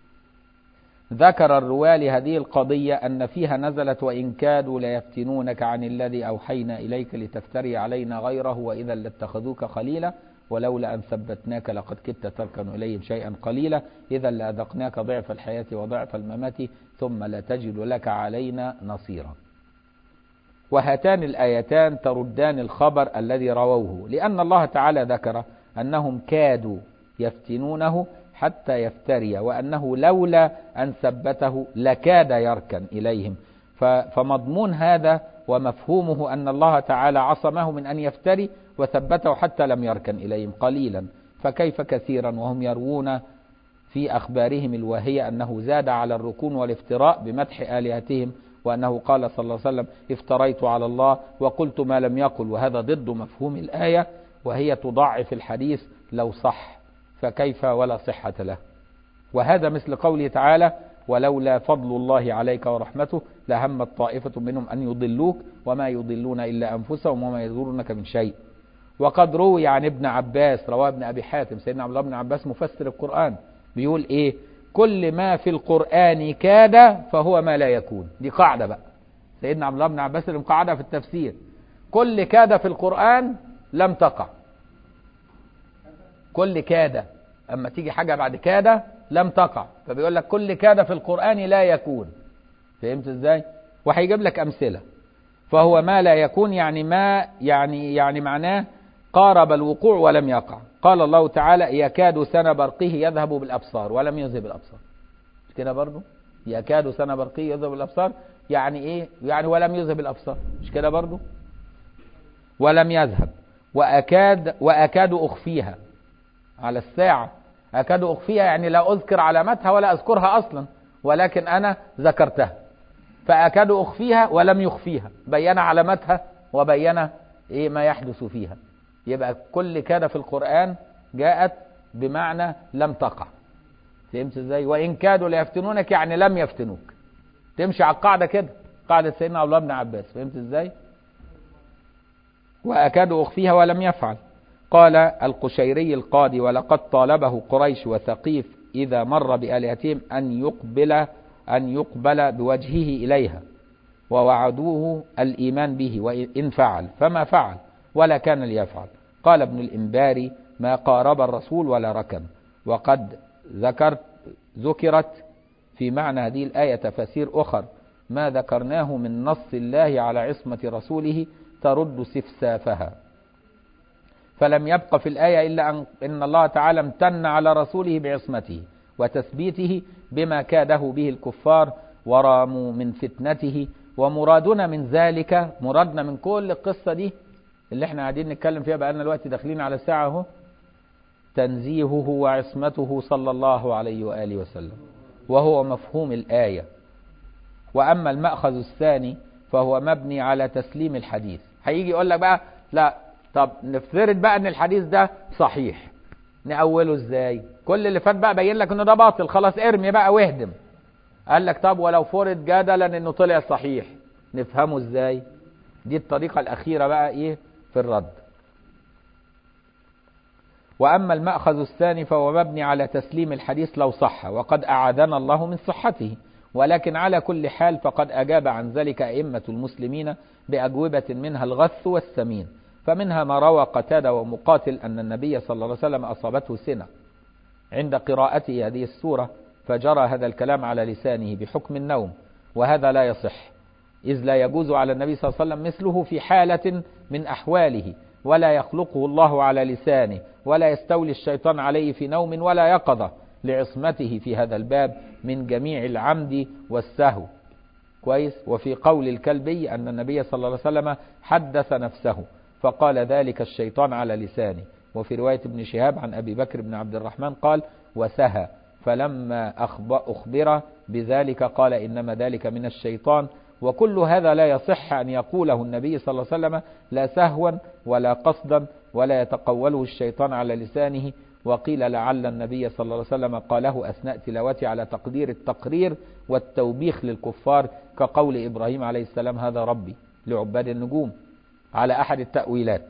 [SPEAKER 1] ذكر الرواة لهذه القضية أن فيها نزلت وإن كادوا ليفتنونك عن الذي أوحينا إليك لتفتري علينا غيره وإذا لاتخذوك خليلا ولولا أن ثبتناك لقد كدت تركن إليهم شيئا قليلا إذا لأذقناك ضعف الحياة وضعف الممات ثم لا تجد لك علينا نصيرا وهاتان الآيتان تردان الخبر الذي رووه لأن الله تعالى ذكر أنهم كادوا يفتنونه حتى يفتري وأنه لولا أن ثبته لكاد يركن إليهم فمضمون هذا ومفهومه أن الله تعالى عصمه من أن يفتري وثبته حتى لم يركن إليهم قليلا فكيف كثيرا وهم يروون في أخبارهم الواهية أنه زاد على الركون والافتراء بمدح آلهتهم وأنه قال صلى الله عليه وسلم افتريت على الله وقلت ما لم يقل وهذا ضد مفهوم الآية وهي تضعف الحديث لو صح فكيف ولا صحة له وهذا مثل قوله تعالى ولولا فضل الله عليك ورحمته لهمت طائفة منهم أن يضلوك وما يضلون إلا أنفسهم وما يضرونك من شيء وقد روي عن ابن عباس رواه ابن أبي حاتم سيدنا عبد الله بن عباس مفسر القرآن بيقول إيه كل ما في القرآن كاد فهو ما لا يكون دي قاعدة بقى سيدنا عبد الله بن عباس اللي مقعدة في التفسير كل كاد في القرآن لم تقع كل كاد اما تيجي حاجه بعد كاد لم تقع فبيقول لك كل كاد في القران لا يكون فهمت ازاي وهيجيب لك امثله فهو ما لا يكون يعني ما يعني يعني معناه قارب الوقوع ولم يقع قال الله تعالى يكاد سنة برقه يذهب بالابصار ولم يذهب الابصار مش كده برضه يكاد سنة برقه يذهب بالابصار يعني ايه يعني ولم يذهب الابصار مش كده برضه ولم يذهب واكاد واكاد اخفيها على الساعة أكاد أخفيها يعني لا أذكر علامتها ولا أذكرها أصلا ولكن أنا ذكرتها فأكاد أخفيها ولم يخفيها بين علامتها وبين إيه ما يحدث فيها يبقى كل كاد في القرآن جاءت بمعنى لم تقع فهمت ازاي وإن كادوا ليفتنونك يعني لم يفتنوك تمشي على القاعدة كده قاعدة سيدنا عبد الله بن عباس فهمت ازاي وأكاد أخفيها ولم يفعل قال القشيري القاضي ولقد طالبه قريش وثقيف إذا مر بآلهتهم أن يقبل أن يقبل بوجهه إليها ووعدوه الإيمان به وإن فعل فما فعل ولا كان ليفعل قال ابن الإنباري ما قارب الرسول ولا ركن وقد ذكرت ذكرت في معنى هذه الآية تفاسير أخر ما ذكرناه من نص الله على عصمة رسوله ترد سفسافها فلم يبق في الآية إلا أن إن الله تعالى امتن على رسوله بعصمته وتثبيته بما كاده به الكفار وراموا من فتنته ومرادنا من ذلك مرادنا من كل القصة دي اللي احنا قاعدين نتكلم فيها بقالنا الوقت داخلين على ساعة اهو تنزيهه وعصمته صلى الله عليه وآله وسلم وهو مفهوم الآية وأما المأخذ الثاني فهو مبني على تسليم الحديث هيجي يقول لك بقى لا طب نفترض بقى ان الحديث ده صحيح نأوله ازاي كل اللي فات بقى بين لك انه ده باطل خلاص ارمي بقى واهدم قال لك طب ولو فرض جدلا انه طلع صحيح نفهمه ازاي دي الطريقة الاخيرة بقى ايه في الرد واما المأخذ الثاني فهو مبني على تسليم الحديث لو صح وقد اعاذنا الله من صحته ولكن على كل حال فقد اجاب عن ذلك ائمة المسلمين باجوبة منها الغث والسمين فمنها ما روى قتادة ومقاتل أن النبي صلى الله عليه وسلم أصابته سنة عند قراءته هذه السورة فجرى هذا الكلام على لسانه بحكم النوم وهذا لا يصح إذ لا يجوز على النبي صلى الله عليه وسلم مثله في حالة من أحواله ولا يخلقه الله على لسانه ولا يستولي الشيطان عليه في نوم ولا يقظة لعصمته في هذا الباب من جميع العمد والسهو كويس وفي قول الكلبي أن النبي صلى الله عليه وسلم حدث نفسه فقال ذلك الشيطان على لسانه وفي رواية ابن شهاب عن أبي بكر بن عبد الرحمن قال وسهى فلما أخبر بذلك قال إنما ذلك من الشيطان وكل هذا لا يصح أن يقوله النبي صلى الله عليه وسلم لا سهوا ولا قصدا ولا يتقوله الشيطان على لسانه وقيل لعل النبي صلى الله عليه وسلم قاله أثناء تلاوته على تقدير التقرير والتوبيخ للكفار كقول إبراهيم عليه السلام هذا ربي لعباد النجوم على أحد التأويلات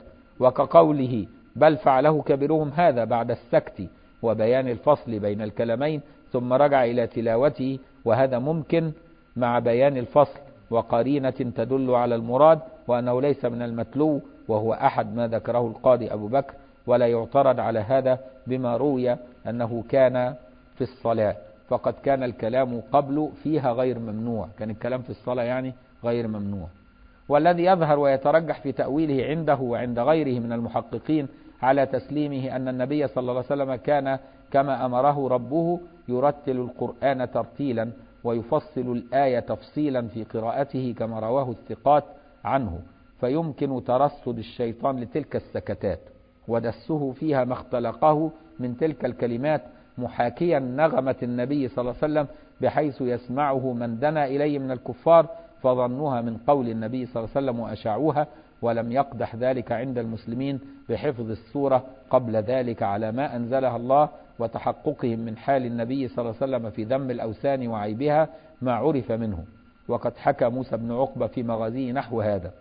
[SPEAKER 1] وكقوله بل فعله كبيرهم هذا بعد السكت وبيان الفصل بين الكلمين ثم رجع إلى تلاوته وهذا ممكن مع بيان الفصل وقرينة تدل على المراد وأنه ليس من المتلو وهو أحد ما ذكره القاضي أبو بكر ولا يعترض على هذا بما روي أنه كان في الصلاة فقد كان الكلام قبل فيها غير ممنوع كان الكلام في الصلاة يعني غير ممنوع والذي يظهر ويترجح في تأويله عنده وعند غيره من المحققين على تسليمه أن النبي صلى الله عليه وسلم كان كما أمره ربه يرتل القرآن ترتيلا ويفصل الآية تفصيلا في قراءته كما رواه الثقات عنه فيمكن ترصد الشيطان لتلك السكتات ودسه فيها ما اختلقه من تلك الكلمات محاكيا نغمة النبي صلى الله عليه وسلم بحيث يسمعه من دنا إليه من الكفار فظنوها من قول النبي صلى الله عليه وسلم وأشاعوها ولم يقدح ذلك عند المسلمين بحفظ السورة قبل ذلك على ما أنزلها الله وتحققهم من حال النبي صلى الله عليه وسلم في ذم الأوثان وعيبها ما عرف منه وقد حكى موسى بن عقبة في مغازيه نحو هذا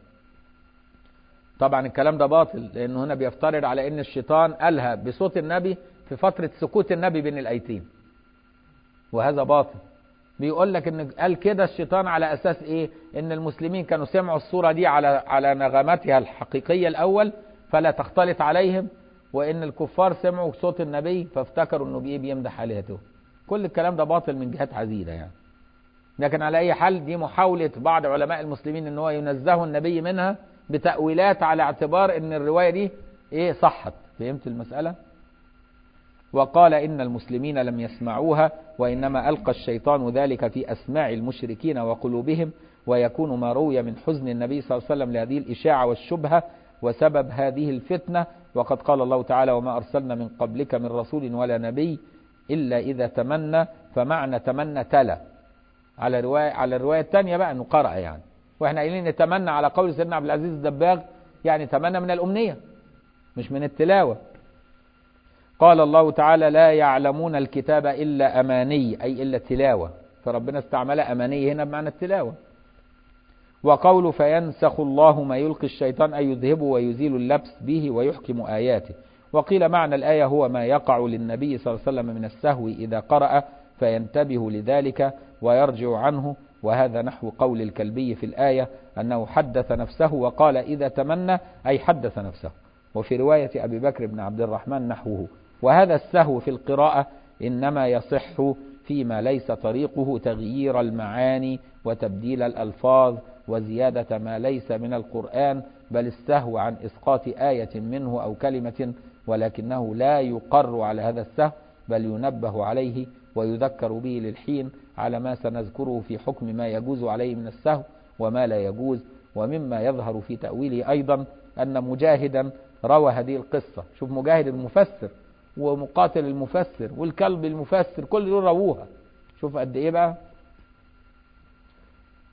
[SPEAKER 1] طبعا الكلام ده باطل لأنه هنا بيفترض على أن الشيطان ألهى بصوت النبي في فترة سكوت النبي بين الأيتين وهذا باطل بيقول لك ان قال كده الشيطان على اساس ايه ان المسلمين كانوا سمعوا الصورة دي على على نغماتها الحقيقية الاول فلا تختلط عليهم وان الكفار سمعوا صوت النبي فافتكروا انه بايه بيمدح الهته كل الكلام ده باطل من جهات عديدة يعني لكن على اي حال دي محاولة بعض علماء المسلمين ان هو ينزهوا النبي منها بتأويلات على اعتبار ان الرواية دي ايه صحت فهمت المسألة وقال إن المسلمين لم يسمعوها وإنما ألقى الشيطان ذلك في أسماع المشركين وقلوبهم ويكون ما روي من حزن النبي صلى الله عليه وسلم لهذه الإشاعة والشبهة وسبب هذه الفتنة وقد قال الله تعالى وما أرسلنا من قبلك من رسول ولا نبي إلا إذا تمنى فمعنى تمنى تلا على رواية على الرواية الثانية بقى أنه قرأ يعني وإحنا قايلين نتمنى على قول سيدنا عبد العزيز الدباغ يعني تمنى من الأمنية مش من التلاوة قال الله تعالى لا يعلمون الكتاب إلا أماني أي إلا التلاوة فربنا استعمل أماني هنا بمعنى التلاوة وقول فينسخ الله ما يلقي الشيطان أي يذهبه ويزيل اللبس به ويحكم آياته وقيل معنى الآية هو ما يقع للنبي صلى الله عليه وسلم من السهو إذا قرأ فينتبه لذلك ويرجع عنه وهذا نحو قول الكلبي في الآية أنه حدث نفسه وقال إذا تمنى أي حدث نفسه وفي رواية أبي بكر بن عبد الرحمن نحوه وهذا السهو في القراءة إنما يصح فيما ليس طريقه تغيير المعاني وتبديل الألفاظ وزيادة ما ليس من القرآن بل السهو عن إسقاط آية منه أو كلمة ولكنه لا يقر على هذا السهو بل ينبه عليه ويذكر به للحين على ما سنذكره في حكم ما يجوز عليه من السهو وما لا يجوز ومما يظهر في تأويله أيضا أن مجاهدا روى هذه القصة شوف مجاهد المفسر ومقاتل المفسر والكلب المفسر كل دول رووها شوف قد ايه بقى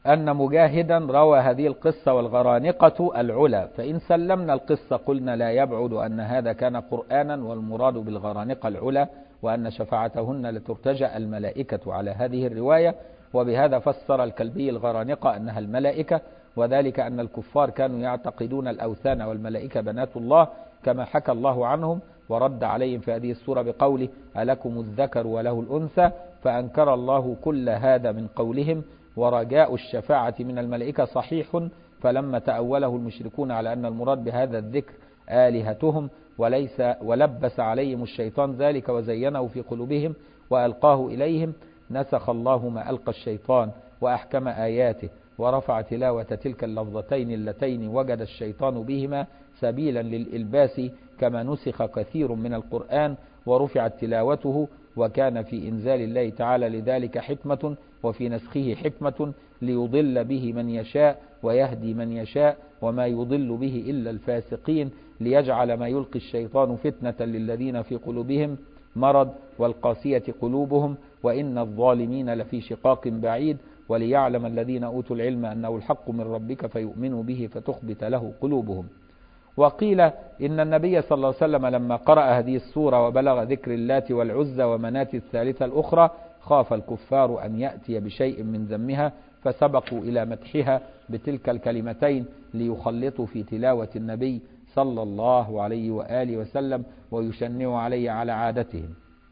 [SPEAKER 1] أن مجاهدا روى هذه القصة والغرانقة العلا فإن سلمنا القصة قلنا لا يبعد أن هذا كان قرآنا والمراد بالغرانقة العلا وأن شفاعتهن لترتجى الملائكة على هذه الرواية وبهذا فسر الكلبي الغرانقة أنها الملائكة وذلك أن الكفار كانوا يعتقدون الأوثان والملائكة بنات الله كما حكى الله عنهم ورد عليهم في هذه السورة بقوله ألكم الذكر وله الأنثى فأنكر الله كل هذا من قولهم ورجاء الشفاعة من الملائكة صحيح فلما تأوله المشركون على أن المراد بهذا الذكر آلهتهم وليس ولبس عليهم الشيطان ذلك وزينه في قلوبهم وألقاه إليهم نسخ الله ما ألقى الشيطان وأحكم آياته ورفع تلاوة تلك اللفظتين اللتين وجد الشيطان بهما سبيلا للإلباس كما نسخ كثير من القرآن ورفعت تلاوته وكان في إنزال الله تعالى لذلك حكمة وفي نسخه حكمة ليضل به من يشاء ويهدي من يشاء وما يضل به إلا الفاسقين ليجعل ما يلقي الشيطان فتنة للذين في قلوبهم مرض والقاسية قلوبهم وإن الظالمين لفي شقاق بعيد وليعلم الذين أوتوا العلم أنه الحق من ربك فيؤمنوا به فتخبت له قلوبهم وقيل إن النبي صلى الله عليه وسلم لما قرأ هذه السورة وبلغ ذكر اللات والعزى ومنات الثالثة الأخرى خاف الكفار أن يأتي بشيء من ذمها فسبقوا إلى مدحها بتلك الكلمتين ليخلطوا في تلاوة النبي صلى الله عليه وآله وسلم ويشنعوا عليه على عادتهم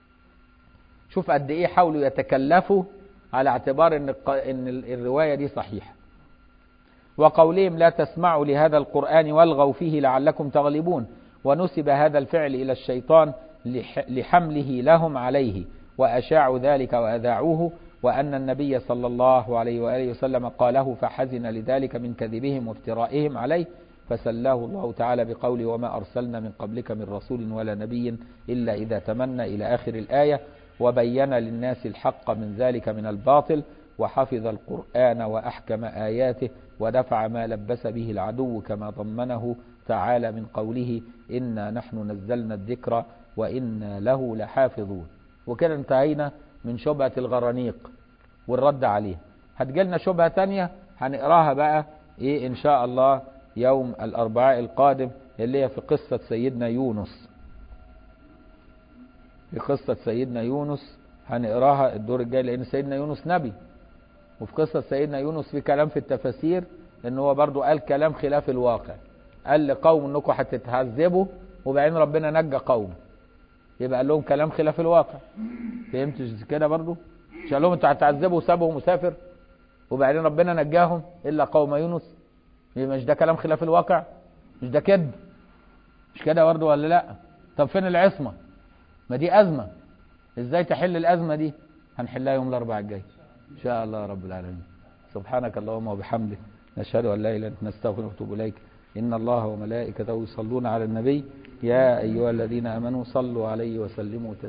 [SPEAKER 1] شوف قد إيه حاولوا يتكلفوا على اعتبار إن, إن الرواية دي صحيحة وقولهم لا تسمعوا لهذا القرآن والغوا فيه لعلكم تغلبون ونسب هذا الفعل إلى الشيطان لحمله لهم عليه وأشاعوا ذلك وأذاعوه وأن النبي صلى الله عليه وآله وسلم قاله فحزن لذلك من كذبهم وافترائهم عليه فسلاه الله تعالى بقوله وما أرسلنا من قبلك من رسول ولا نبي إلا إذا تمنى إلى آخر الآية وبين للناس الحق من ذلك من الباطل وحفظ القرآن وأحكم آياته ودفع ما لبس به العدو كما ضمنه تعالى من قوله إنا نحن نزلنا الذكر وإنا له لحافظون وكده انتهينا من شبهة الغرانيق والرد عليها هتجيلنا شبهة تانية هنقراها بقى ايه ان شاء الله يوم الاربعاء القادم اللي هي في قصة سيدنا يونس في قصة سيدنا يونس هنقراها الدور الجاي لان سيدنا يونس نبي وفي قصة سيدنا يونس في كلام في التفاسير ان هو برضو قال كلام خلاف الواقع قال لقوم انكم هتتعذبوا وبعدين ربنا نجى قوم يبقى قال لهم كلام خلاف الواقع فهمت كده برضو مش قال لهم انتوا هتعذبوا وسابهم مسافر وبعدين ربنا نجاهم الا قوم يونس مش ده كلام خلاف الواقع مش ده كذب مش كده برضو ولا لا طب فين العصمه ما دي ازمه ازاي تحل الازمه دي هنحلها يوم الاربعاء الجاي ان شاء الله رب العالمين سبحانك اللهم وبحمدك نشهد ان لا اله الا انت نستغفرك ونتوب اليك ان الله وملائكته يصلون على النبي يا ايها الذين امنوا صلوا عليه وسلموا تسليما